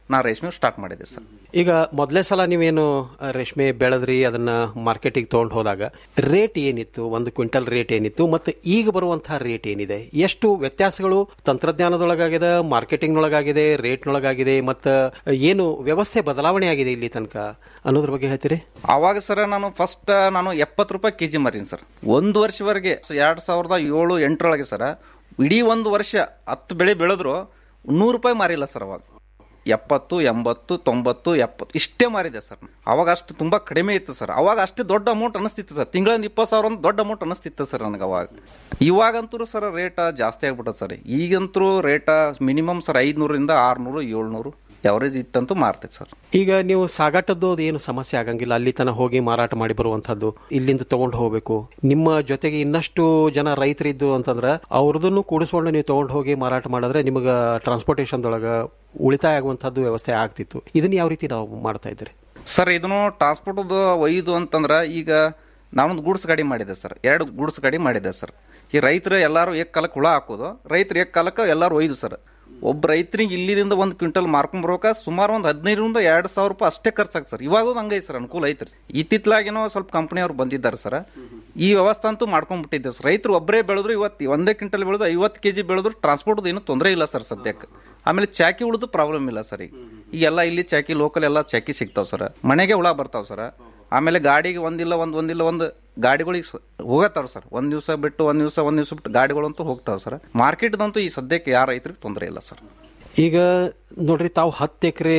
ನಾ ರೇಷ್ಮೆ ಸ್ಟಾರ್ಟ್ ಮಾಡಿದೆ ಸರ್ ಈಗ ಮೊದಲೇ ಸಲ ನೀವೇನು ಆ, ರೇಷ್ಮೆ ಬೆಳೆದ್ರಿ ಅದನ್ನ ಮಾರ್ಕೆಟಿಗೆ ತಗೊಂಡು ಹೋದಾಗ ರೇಟ್ ಏನಿತ್ತು ಒಂದು ಕ್ವಿಂಟಲ್ ರೇಟ್ ಏನಿತ್ತು ಮತ್ತು ಈಗ ಬರುವಂತಹ ರೇಟ್ ಏನಿದೆ ಎಷ್ಟು ವ್ಯತ್ಯಾಸಗಳು ತಂತ್ರಜ್ಞಾನದೊಳಗಾಗಿದೆ ಮಾರ್ಕೆಟಿಂಗ್ನೊಳಗಾಗಿದೆ ರೇಟ್ನೊಳಗಾಗಿದೆ ಮತ್ತು ಏನು ವ್ಯವಸ್ಥೆ ಬದಲಾವಣೆ ಆಗಿದೆ ಇಲ್ಲಿ ತನಕ ಅನ್ನೋದ್ರ ಬಗ್ಗೆ ಹೇಳ್ತೀರಿ ಅವಾಗ ಸರ್ ನಾನು ಫಸ್ಟ್ ನಾನು ಎಪ್ಪತ್ತು ರೂಪಾಯಿ ಕೆಜಿ ಮಾರೀನಿ ಸರ್ ಒಂದು ವರ್ಷವರೆಗೆ ಎರಡ್ ಸಾವಿರದ ಏಳು ಎಂಟರೊಳಗೆ ಸರ್ ಇಡೀ ಒಂದು ವರ್ಷ ಹತ್ತು ಬೆಳೆ ಬೆಳೆದ್ರು ನೂರು ರೂಪಾಯಿ ಮಾರಿಲ್ಲ ಸರ್ ಅವಾಗ ಎಪ್ಪತ್ತು ಎಂಬತ್ತು ತೊಂಬತ್ತು ಎಪ್ಪತ್ತು ಇಷ್ಟೇ ಮಾರಿದೆ ಸರ್ ಅವಾಗ ಅಷ್ಟು ತುಂಬಾ ಕಡಿಮೆ ಇತ್ತು ಸರ್ ಅವಾಗ ಅಷ್ಟೇ ದೊಡ್ಡ ಅಮೌಂಟ್ ಅನಿಸ್ತಿತ್ತು ಸರ್ ತಿಂಗಳಿಂದ ಇಪ್ಪತ್ತು ಸಾವಿರ ಒಂದು ದೊಡ್ಡ ಅಮೌಂಟ್ ಅನಿಸ್ತಿತ್ತು ಸರ್ ನನಗೆ ಅವಾಗ ಇವಾಗಂತೂ ಸರ್ ರೇಟ್ ಜಾಸ್ತಿ ಆಗ್ಬಿಟ್ಟದ ಸರ್ ಈಗಂತೂ ರೇಟ ಮಿನಿಮಮ್ ಸರ್ ಐದ್ನೂರಿಂದ ಆರ್ನೂರು ಏಳ್ನೂರು ಎವರೇಜ್ ಇಟ್ಟಂತೂ ಮಾರ್ತೈತೆ ಸರ್ ಈಗ ನೀವು ಸಾಗಾಟದ್ದು ಅದು ಏನು ಸಮಸ್ಯೆ ಆಗಂಗಿಲ್ಲ ಅಲ್ಲಿ ತನಕ ಹೋಗಿ ಮಾರಾಟ ಮಾಡಿ ಬರುವಂತದ್ದು ಇಲ್ಲಿಂದ ತಗೊಂಡು ಹೋಗ್ಬೇಕು ನಿಮ್ಮ ಜೊತೆಗೆ ಇನ್ನಷ್ಟು ಜನ ರೈತರಿದ್ದು ಅಂತಂದ್ರೆ ಅವ್ರದನ್ನು ಕೂಡಿಸ್ಕೊಂಡು ನೀವು ತಗೊಂಡು ಹೋಗಿ ಮಾರಾಟ ಮಾಡಿದ್ರೆ ನಿಮಗೆ ಟ್ರಾನ್ಸ್ಪೋರ್ಟೇಷನ್ದೊಳಗ ಉಳಿತಾಯ ಆಗುವಂತದ್ದು ವ್ಯವಸ್ಥೆ ಆಗ್ತಿತ್ತು ಇದನ್ನ ಯಾವ ರೀತಿ ನಾವು ಮಾಡ್ತಾ ಇದ್ದೀರಿ ಸರ್ ಇದನ್ನು ಟ್ರಾನ್ಸ್ಪೋರ್ಟ್ ಒಯ್ದು ಅಂತಂದ್ರ ಈಗ ನಾನೊಂದು ಗೂಡ್ಸ್ ಗಾಡಿ ಮಾಡಿದೆ ಸರ್ ಎರಡು ಗೂಡ್ಸ್ ಗಾಡಿ ಮಾಡಿದೆ ಸರ್ ಈ ರೈತರು ಎಲ್ಲಾರು ಏಕ್ ಕಾಲಕ್ಕೆ ಹುಳ ಹಾಕೋದು ರೈತರು ಏಕ್ ಕಾಲಕ್ಕೆ ಎಲ್ಲಾರು ಒಯ್ದು ಸರ್ ಒಬ್ಬ ರೈತರಿಗೆ ಇಲ್ಲಿದಿಂದ ಒಂದು ಕ್ವಿಂಟಲ್ ಮಾರ್ಕೊಂಡ್ ಬರ್ಬೇಕಾ ಸುಮಾರು ಒಂದು ಹದಿನೈದರಿಂದ ಎರಡು ಸಾವಿರ ರೂಪಾಯಿ ಅಷ್ಟೇ ಖರ್ಚಾಗ ಸರ್ ಇವಾಗೂ ಹಂಗೈ ಸರ್ ಅನುಕೂಲ ಐತ್ರಿ ಇತ್ತಿತ್ಲಾಗೇನೋ ಸ್ವಲ್ಪ ಕಂಪನಿ ಅವ್ರು ಬಂದಿದ್ದಾರೆ ಸರ್ ಈ ವ್ಯವಸ್ಥೆ ಅಂತೂ ಮಾಡ್ಕೊಂಡ್ಬಿಟ್ಟಿದ್ದೆ ಸರ್ ರೈತರು ಒಬ್ಬರೇ ಬೆಳೆದ್ರು ಇವತ್ತು ಒಂದೇ ಕ್ವಿಂಟಲ್ ಬೆಳೆದು ಐವತ್ತು ಕೆಜಿ ಬೆಳೆದ್ರು ಟ್ರಾನ್ಸ್ಪೋರ್ಟ್ ಏನು ತೊಂದರೆ ಇಲ್ಲ ಸರ್ ಸದ್ಯಕ್ಕೆ ಆಮೇಲೆ ಚಾಕಿ ಉಳಿದು ಪ್ರಾಬ್ಲಮ್ ಇಲ್ಲ ಸರ್ ಈಗ ಈಗೆಲ್ಲ ಇಲ್ಲಿ ಚಾಕಿ ಲೋಕಲ್ ಎಲ್ಲ ಚಾಕಿ ಸಿಗ್ತಾವ್ ಸರ್ ಮನೆಗೆ ಹುಳ ಬರ್ತಾವ್ ಸರ್ ಆಮೇಲೆ ಗಾಡಿಗೆ ಒಂದಿಲ್ಲ ಒಂದು ಒಂದಿಲ್ಲ ಒಂದು ಗಾಡಿಗಳಿಗೆ ಸ- ಹೋಗತ್ತಾವ ಸರ್ ಒಂದ್ ದಿವಸ ಬಿಟ್ಟು ಒಂದ್ ದಿವಸ ಒಂದ್ ದಿವಸ ಬಿಟ್ಟು ಗಾಡಿಗಳಂತೂ ಹೋಗ್ತಾವ ಸರ್ ಮಾರ್ಕೆಟ್ದಂತೂ ಈ ಸದ್ಯಕ್ಕೆ ಯಾರ ರೈತರಿಗೆ ತೊಂದರೆ ಇಲ್ಲ ಸರ್ ಈಗ ನೋಡ್ರಿ ತಾವು ಹತ್ತು ಎಕರೆ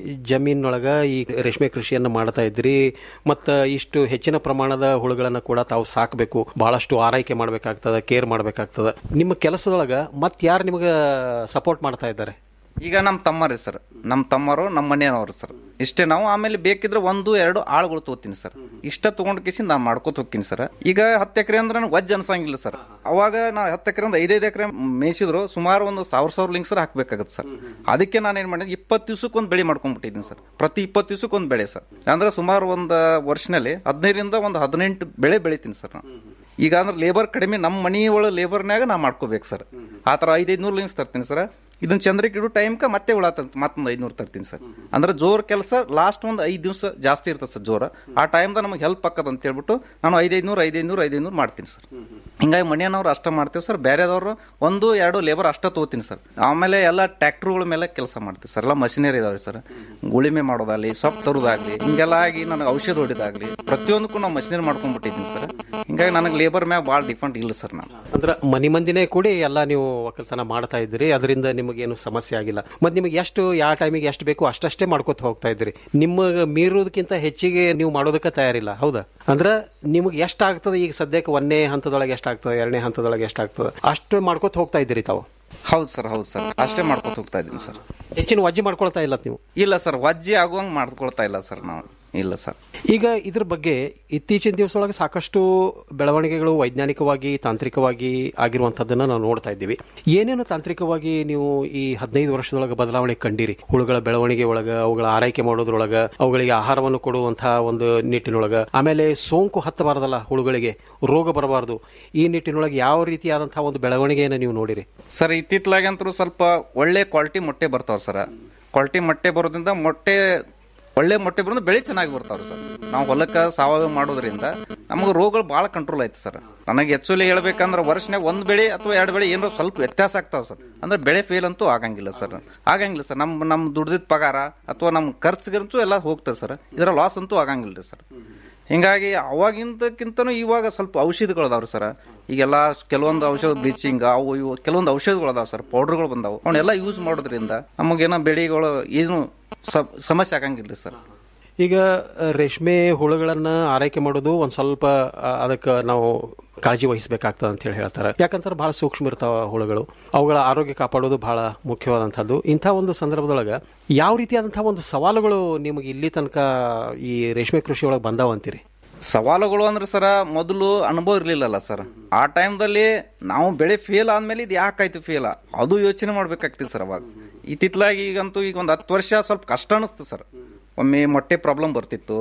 ಜಮೀನೊಳಗ ಈ ರೇಷ್ಮೆ ಕೃಷಿಯನ್ನ ಮಾಡ್ತಾ ಇದ್ರಿ ಮತ್ತ ಇಷ್ಟು ಹೆಚ್ಚಿನ ಪ್ರಮಾಣದ ಹುಳುಗಳನ್ನ ಕೂಡ ತಾವು ಸಾಕಬೇಕು ಬಹಳಷ್ಟು ಆರೈಕೆ ಮಾಡ್ಬೇಕಾಗ್ತದ ಕೇರ್ ಮಾಡ್ಬೇಕಾಗ್ತದ ನಿಮ್ಮ ಕೆಲಸದೊಳಗ ಮತ್ ಯಾರು ನಿಮಗೆ ಸಪೋರ್ಟ್ ಮಾಡ್ತಾ ಇದ್ದಾರೆ ಈಗ ನಮ್ಮ ತಮ್ಮರಿ ಸರ್ ನಮ್ಮ ತಮ್ಮರು ನಮ್ಮ ಮನೆಯವರು ಸರ್ ಇಷ್ಟೇ ನಾವು ಆಮೇಲೆ ಬೇಕಿದ್ರೆ ಒಂದು ಎರಡು ಆಳುಗಳು ತಗೋತೀನಿ ಸರ್ ಇಷ್ಟ ತಗೊಂಡ್ ಕಿಸಿ ನಾನು ಮಾಡ್ಕೋತ ಹೋಗ್ತೀನಿ ಸರ್ ಈಗ ಹತ್ತು ಎಕರೆ ಅಂದ್ರೆ ನನಗೆ ವಜ್ಜ ಅನ್ಸಂಗಿಲ್ಲ ಸರ್ ಅವಾಗ ನಾ ಹತ್ತು ಎಕರೆ ಒಂದು ಐದೈದು ಎಕರೆ ಮೇಯಿಸಿದ್ರು ಸುಮಾರು ಒಂದು ಸಾವಿರ ಸಾವಿರ ಲಿಂಗ್ಸರ್ ಹಾಕ್ಬೇಕಾಗತ್ತೆ ಸರ್ ಅದಕ್ಕೆ ನಾನು ಏನ್ ಮಾಡಿದೆ ಇಪ್ಪತ್ತು ದಿವ್ಸಕ್ಕೆ ಒಂದು ಬೆಳೆ ಮಾಡ್ಕೊಂಡ್ಬಿಟ್ಟಿದ್ದೀನಿ ಸರ್ ಪ್ರತಿ ಇಪ್ಪತ್ತು ದಿವ್ಸಕ್ಕೆ ಒಂದು ಬೆಳೆ ಸರ್ ಅಂದ್ರೆ ಸುಮಾರು ಒಂದು ವರ್ಷನಲ್ಲಿ ಹದಿನೈದರಿಂದ ಒಂದು ಹದಿನೆಂಟು ಬೆಳೆ ಬೆಳಿತೀನಿ ಸರ್ ನಾನು ಈಗ ಅಂದ್ರೆ ಲೇಬರ್ ಕಡಿಮೆ ನಮ್ಮ ಮನಿ ಒಳ ಲೇಬರ್ನ್ಯಾಗ ನಾ ಮಾಡ್ಕೋಬೇಕು ಸರ್ ಆ ಥರ ಐದೈದು ನೂರು ಲಿಂಗ್ಸ್ ತರ್ತೀನಿ ಸರ್ ಇದನ್ನ ಚಂದ್ರಕ್ಕೆ ಇಡೋ ಟೈಮ್ಕ ಮತ್ತೆ ಹುಳ ತಂತ ಮತ್ತೊಂದು ಐದ್ನೂರು ತರ್ತೀನಿ ಸರ್ ಅಂದ್ರೆ ಜೋರ್ ಕೆಲಸ ಲಾಸ್ಟ್ ಒಂದು ಐದು ದಿವಸ ಜಾಸ್ತಿ ಇರ್ತದೆ ಸರ್ ಜೋರ ಆ ಟೈಮ್ದಾಗ ನಮಗೆ ಹೆಲ್ಪ್ ಆಕದ ಅಂತ ಹೇಳ್ಬಿಟ್ಟು ನಾನು ಐದೈದ್ನೂರು ಐದೈದ್ನೂರು ಐದೈದ್ನೂರು ಮಾಡ್ತೀನಿ ಸರ್ ಹಿಂಗಾಗಿ ಮನೆಯವ್ರು ಅಷ್ಟ ಮಾಡ್ತೀವಿ ಸರ್ ಬೇರೆದವ್ರು ಒಂದು ಎರಡು ಲೇಬರ್ ಅಷ್ಟ ತಗೋತೀನಿ ಸರ್ ಆಮೇಲೆ ಎಲ್ಲ ಟ್ರ್ಯಾಕ್ಟರ್ಗಳ ಮೇಲೆ ಕೆಲಸ ಮಾಡ್ತೀವಿ ಸರ್ ಎಲ್ಲ ಮಷಿನರಿ ಇದಾವೆ ಸರ್ ಉಳಿಮೆ ಮಾಡೋದಾಗ್ಲಿ ಸೊಪ್ಪು ತರೋದಾಗ್ಲಿ ಹಿಂಗೆಲ್ಲ ಆಗಿ ನನಗೆ ಔಷಧ ಹೊಡಿದಾಗ್ಲಿ ಪ್ರತಿಯೊಂದಕ್ಕೂ ನಾವು ಮಷಿನರಿ ಮಾಡ್ಕೊಂಡ್ಬಿಟ್ಟಿದ್ದೀನಿ ಸರ್ ಹಿಂಗಾಗಿ ನನಗೆ ಲೇಬರ್ ಮ್ಯಾಗ ಭಾಳ ಡಿಫೆಂಟ್ ಇಲ್ಲ ಸರ್ ನಾನು ಅಂದ್ರ ಮನಿ ಮಂದಿನೇ ಕೂಡಿ ಎಲ್ಲ ನೀವು ಒಕ್ಕಲ್ತನ ಮಾಡ್ತಾ ಇದ್ರಿ ಅದರಿಂದ ನಿಮಗೇನು ಸಮಸ್ಯೆ ಆಗಿಲ್ಲ ಮತ್ ನಿಮಗೆ ಎಷ್ಟು ಯಾವ ಟೈಮಿಗೆ ಎಷ್ಟು ಬೇಕು ಅಷ್ಟಷ್ಟೇ ಮಾಡ್ಕೊತ ಹೋಗ್ತಾ ಇದ್ರಿ ನಿಮ್ಮ ಮೀರೋದಕ್ಕಿಂತ ಹೆಚ್ಚಿಗೆ ನೀವು ಮಾಡೋದಕ್ಕೆ ತಯಾರಿಲ್ಲ ಹೌದಾ ಅಂದ್ರ ನಿಮಗೆ ಎಷ್ಟು ಆಗ್ತದೆ ಈಗ ಸದ್ಯಕ್ಕೆ ಒಂದನೇ ಹಂತದೊಳಗೆ ಎಷ್ಟು ಆಗ್ತದೆ ಎರಡನೇ ಹಂತದೊಳಗೆ ಎಷ್ಟು ಆಗ್ತದೆ ಅಷ್ಟು ಮಾಡ್ಕೊತ ಹೋಗ್ತಾ ಇದ್ದೀರಿ ತಾವು ಹೌದು ಸರ್ ಹೌದು ಸರ್ ಅಷ್ಟೇ ಮಾಡ್ಕೊತ ಹೋಗ್ತಾ ಇದ್ದೀನಿ ಸರ್ ಹೆಚ್ಚಿನ ವಜ್ಜೆ ಮಾಡ್ಕೊಳ್ತಾ ಇಲ್ಲ ನೀವು ಇಲ್ಲ ಸರ್ ವಜ್ಜೆ ಆಗುವಂಗೆ ಮಾಡ್ಕೊಳ್ತಾ ಇಲ್ಲ ಸರ್ ನಾವು ಇಲ್ಲ ಸರ್ ಈಗ ಇದ್ರ ಬಗ್ಗೆ ಇತ್ತೀಚಿನ ದಿವಸದೊಳಗೆ ಸಾಕಷ್ಟು ಬೆಳವಣಿಗೆಗಳು ವೈಜ್ಞಾನಿಕವಾಗಿ ತಾಂತ್ರಿಕವಾಗಿ ಆಗಿರುವಂತದ್ದನ್ನ ನಾವು ನೋಡ್ತಾ ಇದ್ದೀವಿ ಏನೇನು ತಾಂತ್ರಿಕವಾಗಿ ನೀವು ಈ ಹದಿನೈದು ವರ್ಷದೊಳಗೆ ಬದಲಾವಣೆ ಕಂಡಿರಿ ಹುಳುಗಳ ಬೆಳವಣಿಗೆ ಒಳಗ ಅವುಗಳ ಆರೈಕೆ ಮಾಡೋದ್ರೊಳಗ ಅವುಗಳಿಗೆ ಆಹಾರವನ್ನು ಕೊಡುವಂತಹ ಒಂದು ನಿಟ್ಟಿನೊಳಗ ಆಮೇಲೆ ಸೋಂಕು ಹತ್ತಬಾರದಲ್ಲ ಹುಳುಗಳಿಗೆ ರೋಗ ಬರಬಾರದು ಈ ನಿಟ್ಟಿನೊಳಗೆ ಯಾವ ರೀತಿಯಾದಂತಹ ಒಂದು ಬೆಳವಣಿಗೆಯನ್ನು ನೀವು ನೋಡಿರಿ ಸರ್ ಇತ್ತಿತ್ಲಾಗಂತೂ ಸ್ವಲ್ಪ ಒಳ್ಳೆ ಕ್ವಾಲಿಟಿ ಮೊಟ್ಟೆ ಬರ್ತಾವ ಸರ್ ಕ್ವಾಲಿಟಿ ಮೊಟ್ಟೆ ಬರೋದ್ರಿಂದ ಮೊಟ್ಟೆ ಒಳ್ಳೆ ಮೊಟ್ಟೆ ಬರೋದು ಬೆಳೆ ಚೆನ್ನಾಗಿ ಬರ್ತಾವ್ರಿ ಸರ್ ನಾವು ಹೊಲಕ್ಕೆ ಸಾವಯವ ಮಾಡೋದ್ರಿಂದ ನಮಗೆ ರೋಗಗಳು ಭಾಳ ಕಂಟ್ರೋಲ್ ಆಯ್ತು ಸರ್ ನನಗೆ ಆಕ್ಚುಲಿ ಹೇಳ್ಬೇಕಂದ್ರೆ ವರ್ಷನಾಗ ಒಂದು ಬೆಳೆ ಅಥವಾ ಎರಡು ಬೆಳೆ ಏನೋ ಸ್ವಲ್ಪ ವ್ಯತ್ಯಾಸ ಆಗ್ತಾವ ಸರ್ ಅಂದ್ರೆ ಬೆಳೆ ಫೇಲ್ ಅಂತೂ ಆಗಂಗಿಲ್ಲ ಸರ್ ಆಗಂಗಿಲ್ಲ ಸರ್ ನಮ್ಮ ನಮ್ಮ ದುಡ್ದಿದ್ದ ಪಗಾರ ಅಥವಾ ನಮ್ಮ ಖರ್ಚಿಗಂತೂ ಎಲ್ಲ ಹೋಗ್ತದೆ ಸರ್ ಇದರ ಲಾಸ್ ಅಂತೂ ಆಗಂಗಿಲ್ಲ ರೀ ಸರ್ ಹಿಂಗಾಗಿ ಅವಾಗಿಂದಕ್ಕಿಂತನೂ ಇವಾಗ ಸ್ವಲ್ಪ ಔಷಧಿಗಳು ಅದಾವ್ರಿ ಸರ್ ಈಗೆಲ್ಲ ಕೆಲವೊಂದು ಔಷಧ ಬ್ಲೀಚಿಂಗ್ ಅವು ಇವು ಕೆಲವೊಂದು ಔಷಧಗಳು ಅದಾವ ಸರ್ ಪೌಡರ್ಗಳು ಬಂದಾವು ಅವನ್ನೆಲ್ಲ ಯೂಸ್ ಮಾಡೋದ್ರಿಂದ ನಮಗೇನೋ ಬೆಳೆಗಳು ಏನು ಸ- ಸಮಸ್ಯೆ ಆಗಂಗಿಲ್ಲ ಸರ್ ಈಗ ಅಹ್, ರೇಷ್ಮೆ ಹುಳುಗಳನ್ನ ಆರೈಕೆ ಮಾಡೋದು ಒಂದ್ ಸ್ವಲ್ಪ ಅದಕ್ಕೆ ನಾವು ಕಾಳಜಿ ವಹಿಸಬೇಕಾಗ್ತದೆ ಅಂತ ಹೇಳಿ ಹೇಳ್ತಾರೆ ಯಾಕಂತಾರೆ ಬಹಳ ಸೂಕ್ಷ್ಮ ಇರ್ತಾವ ಹುಳುಗಳು ಅವುಗಳ ಆರೋಗ್ಯ ಕಾಪಾಡೋದು ಬಹಳ ಮುಖ್ಯವಾದಂಥದ್ದು ಇಂಥ ಒಂದು ಸಂದರ್ಭದೊಳಗ ಯಾವ ರೀತಿಯಾದಂತಹ ಒಂದು ಸವಾಲುಗಳು ನಿಮಗೆ ಇಲ್ಲಿ ತನಕ ಈ ರೇಷ್ಮೆ ಕೃಷಿ ಒಳಗೆ ಬಂದಾವ ಅಂತೀರಿ ಸವಾಲುಗಳು ಅಂದ್ರೆ ಸರ ಮೊದಲು ಅನುಭವ ಇರ್ಲಿಲ್ಲಲ್ಲ ಸರ್ ಆ ಟೈಮ್ದಲ್ಲಿ ನಾವು ಬೆಳೆ ಫೇಲ್ ಆದ್ಮೇಲೆ ಇದು ಯಾಕಾಯ್ತು ಫೇಲ್ ಅದು ಯೋಚನೆ ಮಾಡ್ಬೇಕಾಗ್ತಿತ್ತು ಸರ್ ಅವಾಗ ಇತ್ತಿತ್ಲಾಗಿ ಈಗಂತೂ ಈಗ ಒಂದು ಹತ್ತು ವರ್ಷ ಸ್ವಲ್ಪ ಕಷ್ಟ ಅನಿಸ್ತು ಸರ್ ಒಮ್ಮೆ ಮೊಟ್ಟೆ ಪ್ರಾಬ್ಲಮ್ ಬರ್ತಿತ್ತು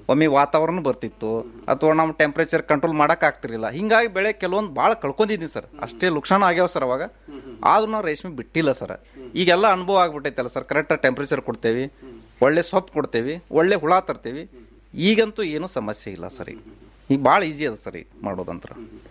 ಒಮ್ಮೆ ವಾತಾವರಣ ಬರ್ತಿತ್ತು ಅಥವಾ ನಮ್ಮ ಟೆಂಪರೇಚರ್ ಕಂಟ್ರೋಲ್ ಮಾಡಕ್ ಆಗ್ತಿರ್ಲಿಲ್ಲ ಹಿಂಗಾಗಿ ಬೆಳೆ ಕೆಲವೊಂದು ಭಾಳ ಕಳ್ಕೊಂಡಿದ್ದೀನಿ ಸರ್ ಅಷ್ಟೇ ಲುಕ್ಷಣ ಆಗ್ಯಾವ ಸರ್ ಅವಾಗ ಆದ್ರೂ ನಾವು ರೇಷ್ಮೆ ಬಿಟ್ಟಿಲ್ಲ ಸರ್ ಈಗೆಲ್ಲ ಅನುಭವ ಆಗ್ಬಿಟ್ಟೈತಲ್ಲ ಸರ್ ಕರೆಕ್ಟ್ ಟೆಂಪರೇಚರ್ ಕೊಡ್ತೇವಿ ಒಳ್ಳೆ ಸೊಪ್ಪು ಕೊಡ್ತೇವಿ ಒಳ್ಳೆ ಹುಳ ತರ್ತೇವಿ ಈಗಂತೂ ಏನೂ ಸಮಸ್ಯೆ ಇಲ್ಲ ಸರ್ ಈಗ ಈಗ ಭಾಳ ಈಜಿ ಅದ ಸರ್ ಈಗ ಮಾಡೋದಂತ್ರ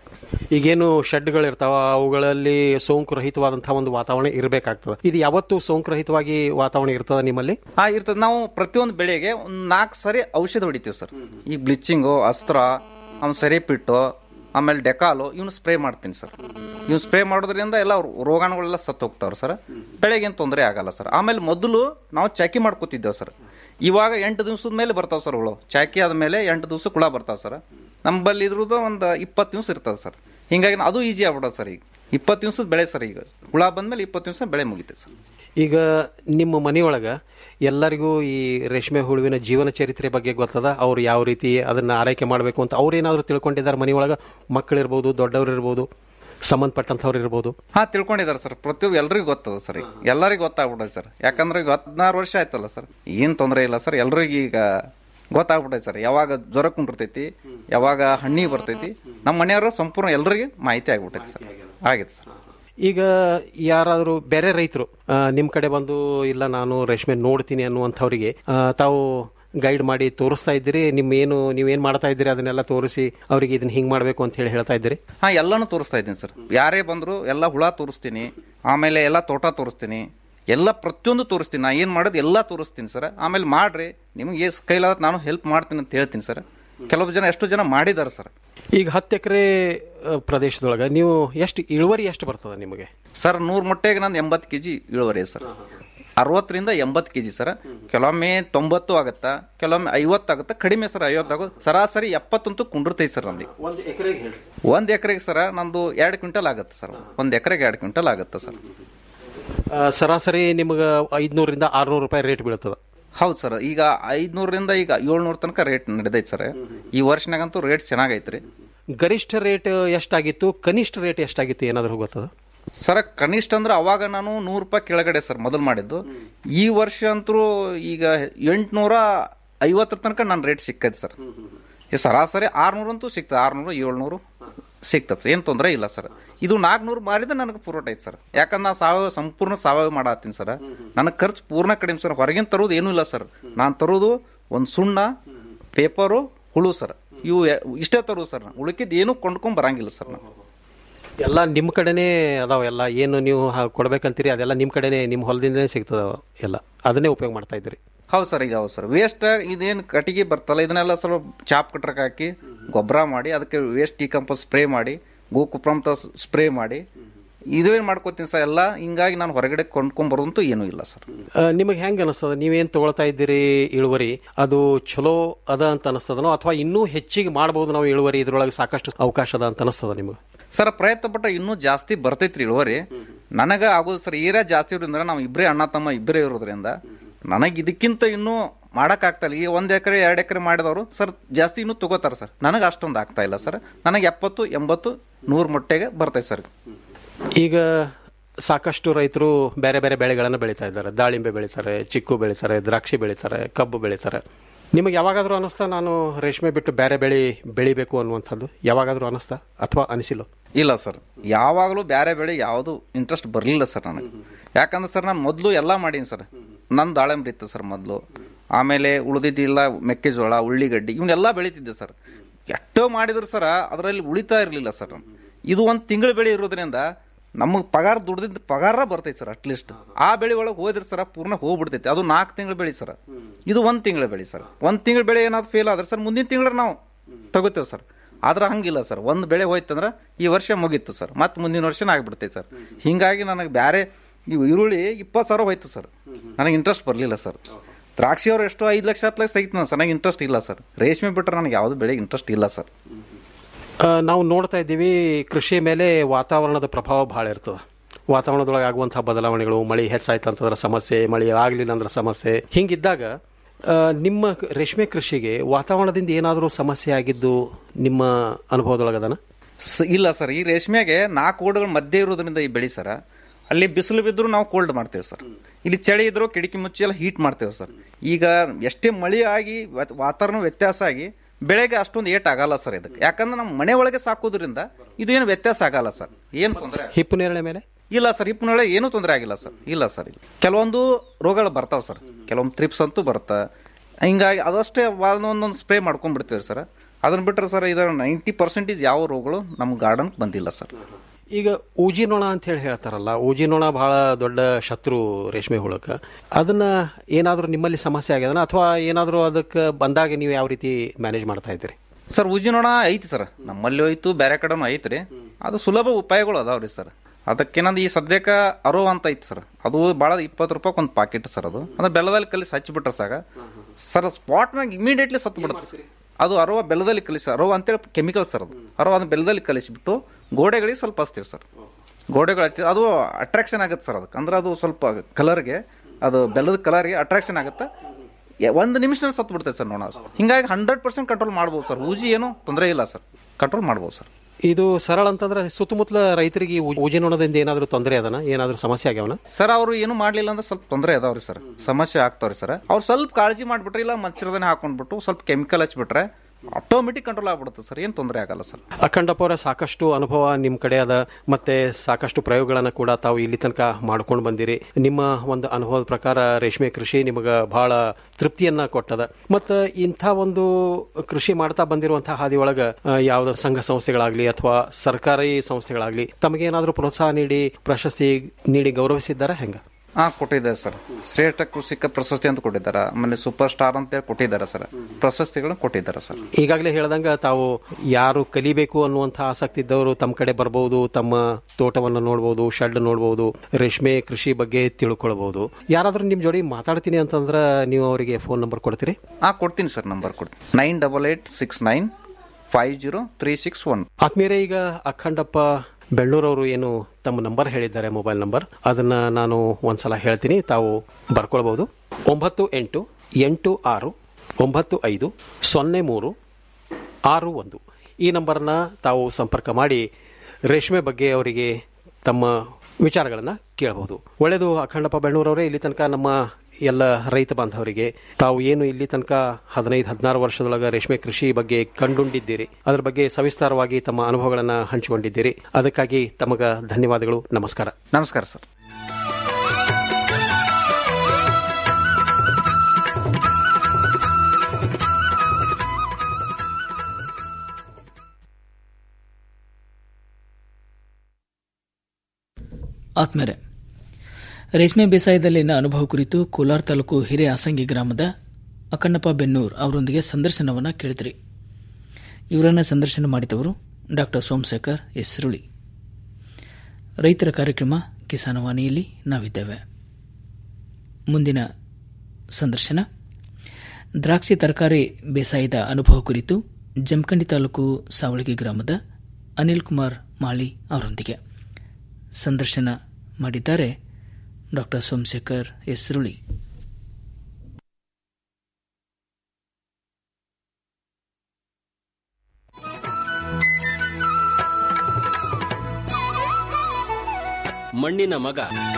ಈಗೇನು ಶೆಡ್ಗಳು ಇರ್ತಾವ ಅವುಗಳಲ್ಲಿ ಸೋಂಕು ರಹಿತವಾದಂತಹ ಒಂದು ವಾತಾವರಣ ಇರಬೇಕಾಗ್ತದೆ ಇದು ಯಾವತ್ತು ಸೋಂಕು ರಹಿತವಾಗಿ ವಾತಾವರಣ ಇರ್ತದ ನಿಮ್ಮಲ್ಲಿ ಹಾ ಇರ್ತದೆ ನಾವು ಪ್ರತಿಯೊಂದು ಬೆಳೆಗೆ ಒಂದು ನಾಲ್ಕು ಸರಿ ಔಷಧ ಹೊಡಿತೀವಿ ಸರ್ ಈ ಬ್ಲೀಚಿಂಗು ಅಸ್ತ್ರ ಆಮೇಲೆ ಸರಿಪಿಟ್ಟು ಆಮೇಲೆ ಡೆಕಾಲು ಇವನು ಸ್ಪ್ರೇ ಮಾಡ್ತೀನಿ ಸರ್ ಇವ್ನು ಸ್ಪ್ರೇ ಮಾಡೋದ್ರಿಂದ ಎಲ್ಲ ರೋಗಾಣುಗಳೆಲ್ಲ ಸತ್ತು ಹೋಗ್ತಾವ್ರೆ ಸರ್ ಬೆಳೆಗೆ ಏನು ತೊಂದರೆ ಆಗಲ್ಲ ಸರ್ ಆಮೇಲೆ ಮೊದಲು ನಾವು ಚಾಕಿ ಮಾಡ್ಕೊತಿದ್ದೇವೆ ಸರ್ ಇವಾಗ ಎಂಟು ದಿವಸದ ಮೇಲೆ ಬರ್ತಾವೆ ಸರ್ ಹುಳು ಚಾಕಿ ಆದ್ಮೇಲೆ ಎಂಟು ದಿವಸ ಹುಳ ಬರ್ತಾವೆ ಸರ್ ನಮ್ಮಲ್ಲಿ ಇದ್ರದ್ದು ಒಂದು ಇಪ್ಪತ್ತು ದಿವಸ ಇರ್ತದೆ ಸರ್ ಹಿಂಗಾಗಿ ಅದು ಈಜಿ ಆಗ್ಬಿಡೋದು ಸರ್ ಈಗ ಇಪ್ಪತ್ತು ದಿವಸದ ಬೆಳೆ ಸರ್ ಈಗ ಹುಳ ಬಂದ್ಮೇಲೆ ಇಪ್ಪತ್ತು ದಿವಸ ಬೆಳೆ ಮುಗಿತೆ ಸರ್ ಈಗ ನಿಮ್ಮ ಮನೆಯೊಳಗ ಎಲ್ಲರಿಗೂ ಈ ರೇಷ್ಮೆ ಹುಳುವಿನ ಜೀವನ ಚರಿತ್ರೆ ಬಗ್ಗೆ ಗೊತ್ತದ ಅವ್ರು ಯಾವ ರೀತಿ ಅದನ್ನ ಆರೈಕೆ ಮಾಡಬೇಕು ಅಂತ ಅವ್ರೇನಾದ್ರು ತಿಳ್ಕೊಂಡಿದ್ದಾರೆ ಮನೆಯೊಳಗ ಮಕ್ಕಳಿರ್ಬೋದು ದೊಡ್ಡವ್ರು ಇರ್ಬೋದು ಸಂಬಂಧಪಟ್ಟಂಥವ್ರು ಇರ್ಬೋದು ಹಾ ತಿಳ್ಕೊಂಡಿದ್ದಾರೆ ಸರ್ ಪ್ರತಿಯೊಬ್ಬ ಎಲ್ರಿಗೂ ಗೊತ್ತದ ಸರ್ ಈಗ ಎಲ್ಲರಿಗೂ ಗೊತ್ತಾಗ್ಬಿಟ್ಟೈತೆ ಸರ್ ಯಾಕಂದ್ರೆ ಈಗ ಹದಿನಾರು ವರ್ಷ ಆಯ್ತಲ್ಲ ಸರ್ ಏನ್ ತೊಂದರೆ ಇಲ್ಲ ಸರ್ ಎಲ್ರಿಗೂ ಈಗ ಗೊತ್ತಾಗ್ಬಿಟ್ಟೈತೆ ಸರ್ ಯಾವಾಗ ಜ್ವರ ಕುಂಡಿರ್ತೈತಿ ಯಾವಾಗ ಹಣ್ಣಿ ಬರ್ತೈತಿ ನಮ್ಮ ಮನೆಯವರು ಸಂಪೂರ್ಣ ಎಲ್ರಿಗೆ ಮಾಹಿತಿ ಆಗ್ಬಿಟ್ಟೈತೆ ಸರ್ ಆಗೈತೆ ಸರ್ ಈಗ ಯಾರಾದರೂ ಬೇರೆ ರೈತರು ನಿಮ್ಮ ಕಡೆ ಬಂದು ಇಲ್ಲ ನಾನು ರೇಷ್ಮೆ ನೋಡ್ತೀನಿ ಅನ್ನುವಂಥವ್ರಿಗೆ ಆ, ತಾವು ಗೈಡ್ ಮಾಡಿ ತೋರಿಸ್ತಾ ಇದ್ದೀರಿ ನಿಮ್ಮ ಏನು ನೀವೇನ್ ಮಾಡ್ತಾ ಇದ್ದೀರಿ ಅದನ್ನೆಲ್ಲ ತೋರಿಸಿ ಅವರಿಗೆ ಇದನ್ನ ಹಿಂಗ್ ಮಾಡಬೇಕು ಅಂತ ಹೇಳಿ ಹೇಳ್ತಾ ಇದ್ದೀರಿ ಹಾ ಎಲ್ಲಾನು ತೋರಿಸ್ತಾ ಇದ್ದೀನಿ ಸರ್ ಯಾರೇ ಬಂದ್ರು ಎಲ್ಲ ಹುಳ ತೋರಿಸ್ತೀನಿ ಆಮೇಲೆ ಎಲ್ಲ ತೋಟ ತೋರಿಸ್ತೀನಿ ಎಲ್ಲ ಪ್ರತಿಯೊಂದು ತೋರಿಸ್ತೀನಿ ನಾ ಏನ್ ಮಾಡೋದು ಎಲ್ಲ ತೋರಿಸ್ತೀನಿ ಸರ್ ಆಮೇಲೆ ಮಾಡ್ರಿ ನಿಮ್ಗೆ ಎಷ್ಟು ಕೈಲಾದ ನಾನು ಹೆಲ್ಪ್ ಮಾಡ್ತೀನಿ ಅಂತ ಹೇಳ್ತೀನಿ ಸರ್ ಕೆಲವು ಜನ ಎಷ್ಟು ಜನ ಮಾಡಿದ್ದಾರೆ ಸರ್ ಈಗ ಹತ್ತು ಎಕರೆ ಪ್ರದೇಶದೊಳಗ ನೀವು ಎಷ್ಟು ಇಳುವರಿ ಎಷ್ಟು ಬರ್ತದ ನಿಮಗೆ ಸರ್ ನೂರು ಮೊಟ್ಟೆಗೆ ನಂದು ಎಂಬತ್ತು ಕೆಜಿ ಇಳುವರಿ ಸರ್ ಅರವತ್ತರಿಂದ ಎಂಬತ್ತು ಕೆಜಿ ಸರ್ ಕೆಲವೊಮ್ಮೆ ತೊಂಬತ್ತು ಆಗತ್ತಾ ಕೆಲವೊಮ್ಮೆ ಐವತ್ತು ಆಗುತ್ತಾ ಕಡಿಮೆ ಸರ್ ಐವತ್ತು ಸರಾಸರಿ ಎಪ್ಪತ್ತಂತೂ ಕುಂಡಿರ್ತೈತೆ ಸರ್ ನಂದು ಒಂದು ಎಕರೆಗೆ ಹೇಳಿ ಒಂದ್ ಎಕರೆಗೆ ಸರ್ ನಂದು ಎರಡು ಕ್ವಿಂಟಲ್ ಆಗುತ್ತೆ ಸರ್ ಒಂದ್ ಎಕರೆಗೆ ಎರಡು ಕ್ವಿಂಟಲ್ ಆಗುತ್ತೆ ಸರ್ ಸರಾಸರಿ ನಿಮ್ಗೆ ಐದ್ನೂರಿಂದ ಆರ್ನೂರು ರೂಪಾಯಿ ರೇಟ್ ಬೀಳ್ತದ ಹೌದು ಸರ್ ಈಗ ಐದ್ನೂರರಿಂದ ಈಗ ಏಳ್ನೂರ ತನಕ ರೇಟ್ ನಡೆದೈತೆ ಸರ್ ಈ ವರ್ಷನಾಗಂತೂ ರೇಟ್ ಚೆನ್ನಾಗೈತ್ರಿ ಗರಿಷ್ಠ ರೇಟ್ ಎಷ್ಟಾಗಿತ್ತು ಕನಿಷ್ಠ ರೇಟ್ ಎಷ್ಟಾಗಿತ್ತು ಏನಾದರೂ ಗೊತ್ತದ ಸರ್ ಕನಿಷ್ಠ ಅಂದ್ರೆ ಅವಾಗ ನಾನು ನೂರು ರೂಪಾಯಿ ಕೆಳಗಡೆ ಸರ್ ಮೊದಲು ಮಾಡಿದ್ದು ಈ ವರ್ಷ ಅಂತೂ ಈಗ ಎಂಟ್ನೂರ ಐವತ್ತರ ತನಕ ನನ್ನ ರೇಟ್ ಸಿಕ್ಕೈತೆ ಸರ್ ಈ ಸರಾಸರಿ ಆರ್ನೂರು ಅಂತೂ ಸಿಗ್ತದೆ ಆರ್ನೂರು ಏಳ್ನೂರು ಸಿಗ್ತದೆ ಏನು ತೊಂದರೆ ಇಲ್ಲ ಸರ್ ಇದು ನಾಲ್ಕುನೂರು ಮಾರಿದ್ರೆ ನನಗೆ ಪೂರೋಟ ಐತೆ ಸರ್ ಯಾಕಂದ್ರೆ ನಾ ಸಾವಯವ ಸಂಪೂರ್ಣ ಸಾವಯವ ಮಾಡತ್ತೀನಿ ಸರ್ ನನಗೆ ಖರ್ಚು ಪೂರ್ಣ ಕಡಿಮೆ ಸರ್ ಹೊರಗಿನ ತರೋದು ಏನೂ ಇಲ್ಲ ಸರ್ ನಾನು ತರೋದು ಒಂದು ಸುಣ್ಣ ಪೇಪರು ಹುಳು ಸರ್ ಇವು ಎ- ಇಷ್ಟೇ ತರೋದು ಸರ್ ಉಳಿಕಿದ್ದು ಏನೂ ಕೊಂಡ್ಕೊಂಡ್ ಬರಂಗಿಲ್ಲ ಸರ್ ನಾನು ಎಲ್ಲ ನಿಮ್ಮ ಕಡೆನೇ ಅದಾವ ಎಲ್ಲ ಏನು ನೀವು ಹ- ಕೊಡ್ಬೇಕಂತೀರಿ ಅದೆಲ್ಲ ನಿಮ್ಮ ಕಡೆನೇ ನಿಮ್ಮ ಹೊಲದಿಂದನೇ ಸಿಗ್ತದ ಎಲ್ಲ ಅದನ್ನೇ ಉಪಯೋಗ ಮಾಡ್ತಾ ಇದ್ದೀರಿ ಹೌದು ಸರ್ ಈಗ ಹೌದು ಸರ್ ವೇಸ್ಟ್ ಇದೇನು ಕಟ್ಟಿಗೆ ಬರ್ತಲ್ಲ ಇದನ್ನೆಲ್ಲ ಸ್ವಲ್ಪ ಚಾಪ್ ಕಟ್ರಕ್ಕೆ ಹಾಕಿ ಗೊಬ್ಬರ ಮಾಡಿ ಅದಕ್ಕೆ ವೇಸ್ಟ್ ಡಿಕಂಪೋಸ್ ಸ್ಪ್ರೇ ಮಾಡಿ ಗೋಕುಪ್ರಂತ ಸ್ಪ್ರೇ ಮಾಡಿ ಇದೇನು ಮಾಡ್ಕೋತೀನಿ ಸರ್ ಎಲ್ಲ ಹಿಂಗಾಗಿ ನಾನು ಹೊರಗಡೆ ಕೊಂಡ್ಕೊಂಬರೋದಂತೂ ಏನೂ ಇಲ್ಲ ಸರ್ ನಿಮಗೆ ಹೆಂಗೆ ಅನಿಸ್ತದ ನೀವೇನು ತಗೊಳ್ತಾ ಇದ್ದೀರಿ ಇಳುವರಿ ಅದು ಚಲೋ ಅದ ಅಂತ ಅನಿಸ್ತದನೋ ಅಥವಾ ಇನ್ನೂ ಹೆಚ್ಚಿಗೆ ಮಾಡ್ಬೋದು ನಾವು ಇಳುವರಿ ಇದ್ರೊಳಗೆ ಸಾಕಷ್ಟು ಅವಕಾಶ ಅದ ಅಂತ ಅನಿಸ್ತದ ನಿಮಗೆ ಸರ್ ಪ್ರಯತ್ನ ಪಟ್ರೆ ಇನ್ನೂ ಜಾಸ್ತಿ ಬರ್ತೈತ್ರಿ ಇಳುವರಿ ನನಗೆ ಆಗೋದು ಸರ್ ಏರಿಯಾ ಜಾಸ್ತಿ ಇರೋದ್ರಿಂದ ನಾವು ಇಬ್ಬರೇ ಅಣ್ಣ ತಮ್ಮ ಇಬ್ಬರೇ ಇರೋದ್ರಿಂದ ನನಗೆ ಇದಕ್ಕಿಂತ ಇನ್ನೂ ಮಾಡಕ್ ಆಗ್ತಾ ಇಲ್ಲ ಈಗ ಒಂದ್ ಎಕರೆ ಎರಡು ಎಕರೆ ಮಾಡಿದವರು ಸರ್ ಜಾಸ್ತಿ ಇನ್ನೂ ತಗೋತಾರೆ ಸರ್ ನನಗೆ ಅಷ್ಟೊಂದು ಆಗ್ತಾ ಇಲ್ಲ ಸರ್ ನನಗೆ ಎಪ್ಪತ್ತು ಎಂಬತ್ತು ನೂರು ಮೊಟ್ಟೆಗೆ ಬರ್ತೈತೆ ಸರ್ ಈಗ ಸಾಕಷ್ಟು ರೈತರು ಬೇರೆ ಬೇರೆ ಬೆಳೆಗಳನ್ನು ಬೆಳೀತಾ ಇದ್ದಾರೆ ದಾಳಿಂಬೆ ಬೆಳೀತಾರೆ ಚಿಕ್ಕು ಬೆಳೀತಾರೆ ದ್ರಾಕ್ಷಿ ಬೆಳೀತಾರೆ ಕಬ್ಬು ಬೆಳೀತಾರೆ ನಿಮಗೆ ಯಾವಾಗಾದ್ರೂ ಅನಿಸ್ತಾ ನಾನು ರೇಷ್ಮೆ ಬಿಟ್ಟು ಬೇರೆ ಬೆಳೆ ಬೆಳಿಬೇಕು ಅನ್ನುವಂಥದ್ದು ಯಾವಾಗಾದ್ರೂ ಅನಿಸ್ತಾ ಅಥವಾ ಅನಿಸಿಲ್ಲ ಇಲ್ಲ ಸರ್ ಯಾವಾಗಲೂ ಬೇರೆ ಬೆಳೆ ಯಾವುದು ಇಂಟ್ರೆಸ್ಟ್ ಬರಲಿಲ್ಲ ಸರ್ ನನಗೆ ಯಾಕಂದ್ರೆ ಸರ್ ನಾನು ಮೊದಲು ಎಲ್ಲ ಮಾಡೀನಿ ಸರ್ ನನ್ನ ದಾಳಿಂಬೆ ಇತ್ತು ಸರ್ ಮೊದಲು ಆಮೇಲೆ ಉಳಿದಿದ್ದಿಲ್ಲ ಮೆಕ್ಕೆಜೋಳ ಉಳ್ಳಿಗಡ್ಡಿ ಇವನ್ನೆಲ್ಲ ಬೆಳೀತಿದ್ದೆ ಸರ್ ಎಷ್ಟೋ ಮಾಡಿದ್ರು ಸರ್ ಅದರಲ್ಲಿ ಉಳಿತಾ ಇರಲಿಲ್ಲ ಸರ್ ನಾನು. ಇದು ಒಂದು ತಿಂಗಳ ಬೆಳೆ ಇರೋದ್ರಿಂದ ನಮಗೆ ಪಗಾರ ದುಡ್ದಿದ್ದ ಪಗಾರ ಬರ್ತೈತೆ ಸರ್ ಅಟ್ಲೀಸ್ಟ್ ಆ ಬೆಳೆ ಒಳಗೆ ಹೋದ್ರೆ ಸರ್ ಪೂರ್ಣ ಹೋಗ್ಬಿಡ್ತೈತೆ ಅದು ನಾಲ್ಕು ತಿಂಗಳ ಬೆಳೆ ಸರ್ ಇದು ಒಂದು ತಿಂಗಳ ಬೆಳೆ ಸರ್ ಒಂದು ತಿಂಗಳ ಬೆಳೆ ಏನಾದ್ರು ಫೇಲ್ ಆದ್ರೆ ಸರ್ ಮುಂದಿನ ತಿಂಗಳ ನಾವು ತಗೋತೇವೆ ಸರ್ ಆದ್ರೆ ಹಂಗಿಲ್ಲ ಸರ್ ಒಂದು ಬೆಳೆ ಹೋಯ್ತಂದ್ರೆ ಈ ವರ್ಷ ಮುಗೀತು ಸರ್ ಮತ್ತೆ ಮುಂದಿನ ವರ್ಷನ ಆಗ್ಬಿಡ್ತೈತೆ ಸರ್ ಹಿಂಗಾಗಿ ನನಗೆ ಬೇರೆ ಇವು ಈರುಳ್ಳಿ ಇಪ್ಪತ್ತು ಸಾವಿರ ಹೋಯ್ತು ಸರ್ ನನಗೆ ಇಂಟ್ರೆಸ್ಟ್ ಬರಲಿಲ್ಲ ಸರ್ ದ್ರಾಕ್ಷಿ ಅವ್ರು ಎಷ್ಟು ಐದು ಲಕ್ಷ ಹತ್ತು ಲಕ್ಷ ತೆಗಿತು ಸರ್ ನನಗೆ ಇಂಟ್ರೆಸ್ಟ್ ಇಲ್ಲ ಸರ್ ರೇಷ್ಮೆ ಬಿಟ್ಟರೆ ನನಗೆ ಯಾವುದು ಬೆಳೆ ಇಂಟ್ರೆಸ್ಟ್ ಇಲ್ಲ ಸರ್ ಆ, ನಾವು ನೋಡ್ತಾ ಇದ್ದೀವಿ ಕೃಷಿ ಮೇಲೆ ವಾತಾವರಣದ ಪ್ರಭಾವ ಬಹಳ ಇರ್ತದೆ ವಾತಾವರಣದೊಳಗೆ ಆಗುವಂತಹ ಬದಲಾವಣೆಗಳು ಮಳೆ ಹೆಚ್ಚಾಯ್ತು ಅಂತಂದ್ರೆ ಸಮಸ್ಯೆ ಮಳೆ ಆಗಲಿಲ್ಲ ಅಂದ್ರೆ ಸಮಸ್ಯೆ ಹಿಂಗಿದ್ದಾಗ ಆ, ನಿಮ್ಮ ರೇಷ್ಮೆ ಕೃಷಿಗೆ ವಾತಾವರಣದಿಂದ ಏನಾದರೂ ಸಮಸ್ಯೆ ಆಗಿದ್ದು ನಿಮ್ಮ ಅನುಭವದೊಳಗದನ ಸ- ಇಲ್ಲ ಸರ್ ಈ ರೇಷ್ಮೆಗೆ ನಾಲ್ಕು ಓಡುಗಳ ಮಧ್ಯೆ ಇರೋದ್ರಿಂದ ಈ ಬೆಳೆ ಸರ ಅಲ್ಲಿ ಬಿಸಿಲು ಬಿದ್ದರೂ ನಾವು ಕೋಲ್ಡ್ ಮಾಡ್ತೇವೆ ಸರ್ ಇಲ್ಲಿ ಚಳಿ ಇದ್ರೂ ಕಿಟಕಿ ಮುಚ್ಚಿ ಎಲ್ಲ ಹೀಟ್ ಮಾಡ್ತೇವೆ ಸರ್ ಈಗ ಎಷ್ಟೇ ಮಳೆ ಆಗಿ ವಾತ್- ವಾತಾವರಣ ವ್ಯತ್ಯಾಸ ಆಗಿ ಬೆಳೆಗೆ ಅಷ್ಟೊಂದು ಏಟ್ ಆಗಲ್ಲ ಸರ್ ಇದಕ್ಕೆ ಯಾಕಂದ್ರೆ ನಮ್ಮ ಮನೆ ಒಳಗೆ ಸಾಕೋದ್ರಿಂದ ಇದು ಏನು ವ್ಯತ್ಯಾಸ ಆಗಲ್ಲ ಸರ್ ಏನು ತೊಂದರೆ ಹಿಪ್ಪು ನೇರಳೆ ಮೇಲೆ ಇಲ್ಲ ಸರ್ ಹಿಪ್ಪಿನೊಳಗೆ ಏನೂ ತೊಂದರೆ ಆಗಿಲ್ಲ ಸರ್ ಇಲ್ಲ ಸರ್ ಕೆಲವೊಂದು ರೋಗಗಳು ಬರ್ತಾವೆ ಸರ್ ಕೆಲವೊಂದು ತ್ರಿಪ್ಸ್ ಅಂತೂ ಬರುತ್ತೆ ಹಿಂಗಾಗಿ ಅದಷ್ಟೇ ಒಂದೊಂದು ಸ್ಪ್ರೇ ಮಾಡ್ಕೊಂಡ್ಬಿಡ್ತೀವಿ ಸರ್ ಅದನ್ನ ಬಿಟ್ಟರೆ ಸರ್ ಇದರ ನೈಂಟಿ ಪರ್ಸೆಂಟೇಜ್ ಯಾವ ರೋಗಗಳು ನಮ್ಮ ಗಾರ್ಡನ್ ಬಂದಿಲ್ಲ ಸರ್ ಈಗ ಊಜಿ ನೊಣ ಅಂತ ಹೇಳಿ ಹೇಳ್ತಾರಲ್ಲ ಊಜಿ ನೊಣ ಬಹಳ ದೊಡ್ಡ ಶತ್ರು ರೇಷ್ಮೆ ಹುಳಕ್ಕ ಅದನ್ನ ಏನಾದರೂ ನಿಮ್ಮಲ್ಲಿ ಸಮಸ್ಯೆ ಆಗ್ಯದನ ಅಥವಾ ಏನಾದರೂ ಅದಕ್ಕೆ ಬಂದಾಗ ನೀವು ಯಾವ ರೀತಿ ಮ್ಯಾನೇಜ್ ಮಾಡ್ತಾ ಇದ್ದೀರಿ ಸರ್ ಉಜಿನೋಣ ಐತಿ ಸರ್ ನಮ್ಮಲ್ಲಿ ಹೋಯ್ತು ಬೇರೆ ಕಡೆನೂ ಐತ್ರಿ ಅದು ಸುಲಭ ಉಪಾಯಗಳು ಅದಾವ್ರಿ ಸರ್ ಅದಕ್ಕೇನಂದ್ ಈ ಸದ್ಯಕ್ಕೆ ಅರೋ ಅಂತ ಐತಿ ಸರ್ ಅದು ಭಾಳ ಇಪ್ಪತ್ತು ರೂಪಾಯಿ ಒಂದು ಪಾಕೆಟ್ ಸರ್ ಅದು ಅಂದ್ರೆ ಬೆಲ್ಲದಲ್ಲಿ ಕಲಿಸಿ ಹಚ್ಚಿಬಿಟ್ರೆ ಸಾಕ ಸರ್ ಸ್ಪಾಟ್ನಾಗ ಇಮಿಡಿಯೇಟ್ಲಿ ಸತ್ತು ಬಿಡುತ್ತೆ ಸರ್ ಅದು ಅರವ ಬೆಲ್ಲದಲ್ಲಿ ಕಲಿಸಿ ಅರವ ಅಂತೇಳಿ ಕೆಮಿಕಲ್ ಸರ್ ಅದು ಅರವ ಅದನ್ನ ಬೆಲ್ಲದಲ್ಲಿ ಕಲಿಸಿಬಿಟ್ಟು ಗೋಡೆಗಳಿಗೆ ಸ್ವಲ್ಪ ಹಚ್ತೀವಿ ಸರ್ ಗೋಡೆಗಳು ಹಚ್ಚಿ ಅದು ಅಟ್ರಾಕ್ಷನ್ ಆಗುತ್ತೆ ಸರ್ ಅದಕ್ಕೆ ಅಂದ್ರೆ ಅದು ಸ್ವಲ್ಪ ಕಲರ್ಗೆ ಅದು ಬೆಲ್ಲದ ಕಲರ್ಗೆ ಅಟ್ರಾಕ್ಷನ್ ಆಗುತ್ತೆ ಎ- ಒಂದು ನಿಮಿಷದಲ್ಲಿ ಸತ್ತು ಬಿಡ್ತೈತೆ ಸರ್ ನೋಡ ಹಿಂಗಾಗಿ ಹಂಡ್ರೆಡ್ ಪರ್ಸೆಂಟ್ ಕಂಟ್ರೋಲ್ ಮಾಡ್ಬೋದು ಸರ್ ಊಜಿ ಏನು ತೊಂದರೆ ಇಲ್ಲ ಸರ್ ಕಂಟ್ರೋಲ್ ಮಾಡ್ಬೋದು ಸರ್ ಇದು ಸರಳ ಅಂತಂದ್ರೆ ಸುತ್ತಮುತ್ತಲ ರೈತರಿಗೆ ಈ ಊಜಿ ನೊಣದಿಂದ ಏನಾದರೂ ತೊಂದರೆ ಅದನ ಏನಾದರೂ ಸಮಸ್ಯೆ ಆಗ್ಯಾವನ ಸರ್ ಅವರು ಏನು ಮಾಡ್ಲಿಲ್ಲ ಅಂದ್ರೆ ಸ್ವಲ್ಪ ತೊಂದರೆ ಅದಾವ್ರಿ ಸರ್ ಸಮಸ್ಯೆ ಆಗ್ತಾವ್ರಿ ಸರ್ ಅವ್ರು ಸ್ವಲ್ಪ ಕಾಳಜಿ ಮಾಡ್ಬಿಟ್ರೆ ಇಲ್ಲ ಮಚ್ಚರದನೆ ಹಾಕೊಂಡ್ಬಿಟ್ಟು ಸ್ವಲ್ಪ ಕೆಮಿಕಲ್ ಹಚ್ಬಿಟ್ರೆ ಆಟೋಮೆಟಿಕ್ ಕಂಟ್ರೋಲ್ ಆಗ್ಬಿಡುತ್ತೆ ಸರ್ ಏನು ತೊಂದರೆ ಆಗಲ್ಲ ಸರ್ ಅಖಂಡಪ್ಪ ಅವರ ಸಾಕಷ್ಟು ಅನುಭವ ನಿಮ್ಮ ಕಡೆ ಅದ ಮತ್ತೆ ಸಾಕಷ್ಟು ಪ್ರಯೋಗಗಳನ್ನ ಕೂಡ ತಾವು ಇಲ್ಲಿ ತನಕ ಮಾಡ್ಕೊಂಡು ಬಂದಿರಿ ನಿಮ್ಮ ಒಂದು ಅನುಭವದ ಪ್ರಕಾರ ರೇಷ್ಮೆ ಕೃಷಿ ನಿಮಗೆ ಬಹಳ ತೃಪ್ತಿಯನ್ನ ಕೊಟ್ಟದ ಮತ್ತು ಇಂಥ ಒಂದು ಕೃಷಿ ಮಾಡ್ತಾ ಬಂದಿರುವಂತಹ ಹಾದಿ ಒಳಗ ಯಾವುದೇ ಸಂಘ ಸಂಸ್ಥೆಗಳಾಗ್ಲಿ ಅಥವಾ ಸರ್ಕಾರಿ ಸಂಸ್ಥೆಗಳಾಗ್ಲಿ ತಮಗೇನಾದರೂ ಪ್ರೋತ್ಸಾಹ ನೀಡಿ ಪ್ರಶಸ್ತಿ ನೀಡಿ ಗೌರವಿಸಿದ್ದಾರಾ ಹೆಂಗ ಹಾ ಕೊಟ್ಟಿದ್ದಾರೆ ಸರ್ ಶ್ರೇಷ್ಠ ಕೃಷಿಕ ಪ್ರಶಸ್ತಿ ಅಂತ ಕೊಟ್ಟಿದ್ದಾರೆ ಆಮೇಲೆ ಸೂಪರ್ ಸ್ಟಾರ್ ಅಂತ ಹೇಳಿ ಕೊಟ್ಟಿದ್ದಾರೆ ಸರ್ ಪ್ರಶಸ್ತಿಗಳನ್ನು ಕೊಟ್ಟಿದ್ದಾರೆ ಸರ್ ಈಗಾಗಲೇ ಹೇಳ್ದಂಗ ತಾವು ಯಾರು ಕಲಿಬೇಕು ಅನ್ನುವಂಥ ಆಸಕ್ತಿ ಇದ್ದವರು ತಮ್ಮ ಕಡೆ ಬರಬಹುದು ತಮ್ಮ ತೋಟವನ್ನು ನೋಡಬಹುದು ಶೆಡ್ ನೋಡಬಹುದು ರೇಷ್ಮೆ ಕೃಷಿ ಬಗ್ಗೆ ತಿಳ್ಕೊಳ್ಬಹುದು ಯಾರಾದ್ರೂ ನಿಮ್ ಜೋಡಿ ಮಾತಾಡ್ತೀನಿ ಅಂತಂದ್ರ ನೀವು ಅವರಿಗೆ ಫೋನ್ ನಂಬರ್ ಕೊಡ್ತೀರಿ ಹಾ ಕೊಡ್ತೀನಿ ಸರ್ ನಂಬರ್ ಕೊಡ್ತೀನಿ nine double eight six nine five zero three six one ಆತ್ಮೀಯರೇ ಈಗ ಅಖಂಡಪ್ಪ ಬೆಳ್ಳೂರವರು ಏನು ತಮ್ಮ ನಂಬರ್ ಹೇಳಿದ್ದಾರೆ ಮೊಬೈಲ್ ನಂಬರ್ ಅದನ್ನ ನಾನು ಒಂದ್ಸಲ ಹೇಳ್ತೀನಿ ತಾವು ಬರ್ಕೊಳ್ಬಹುದು ಒಂಬತ್ತು ಎಂಟು ಎಂಟು ಆರು ಒಂಬತ್ತು ಐದು ಸೊನ್ನೆ ಮೂರು ಆರು ಒಂದು ಈ ನಂಬರ್ನ ತಾವು ಸಂಪರ್ಕ ಮಾಡಿ ರೇಷ್ಮೆ ಬಗ್ಗೆ ಅವರಿಗೆ ತಮ್ಮ ವಿಚಾರಗಳನ್ನು ಕೇಳಬಹುದು ಒಳ್ಳೆಯದು ಅಖಂಡಪ್ಪ ಬೆಳ್ಳೂರವರೇ ಇಲ್ಲಿ ತನಕ ನಮ್ಮ ಎಲ್ಲ ರೈತ ಬಾಂಧವರಿಗೆ ತಾವು ಏನು ಇಲ್ಲಿ ತನಕ ಹದಿನೈದು ಹದಿನಾರು ವರ್ಷದೊಳಗ ರೇಷ್ಮೆ ಕೃಷಿ ಬಗ್ಗೆ ಕಂಡುಕೊಂಡಿದ್ದೀರಿ ಅದರ ಬಗ್ಗೆ ಸವಿಸ್ತಾರವಾಗಿ ತಮ್ಮ ಅನುಭವಗಳನ್ನು ಹಂಚಿಕೊಂಡಿದ್ದೀರಿ ಅದಕ್ಕಾಗಿ ತಮಗ ಧನ್ಯವಾದಗಳು ನಮಸ್ಕಾರ ನಮಸ್ಕಾರ ಸರ್ ಆತ್ಮರೆ ರೇಷ್ಮೆ ಬೇಸಾಯದಲ್ಲಿನ ಅನುಭವ ಕುರಿತು ಕೋಲಾರ ತಾಲೂಕು ಹಿರೇ ಆಸಂಗಿ ಗ್ರಾಮದ ಅಕ್ಕಣ್ಣಪ್ಪ ಬೆನ್ನೂರ್ ಅವರೊಂದಿಗೆ ಸಂದರ್ಶನವನ್ನು ಕೇಳಿದ್ರಿ ಇವರನ್ನ ಸಂದರ್ಶನ ಮಾಡಿದವರು ಡಾಕ್ಟರ್ ಸೋಮಶೇಖರ್ ಎಸ್ ಸುರುಳಿ ರೈತರ ಕಾರ್ಯಕ್ರಮ ಕಿಸಾನವಾಣಿಯಲ್ಲಿ ನಾವಿದ್ದೇವೆ ಮುಂದಿನ ಸಂದರ್ಶನ ದ್ರಾಕ್ಷಿ ತರಕಾರಿ ಬೇಸಾಯದ ಅನುಭವ ಕುರಿತು ಜಮಖಂಡಿ ತಾಲೂಕು ಸಾವಳಗಿ ಗ್ರಾಮದ ಅನಿಲ್ ಕುಮಾರ್ ಮಾಳಿ ಅವರೊಂದಿಗೆ ಸಂದರ್ಶನ ಮಾಡಿದ್ದಾರೆ ಡಾಕ್ಟರ್ ಸೋಮಶೇಖರ್ ಎಸ್ ಸುರುಳಿ ಮಣ್ಣಿನ ಮಗ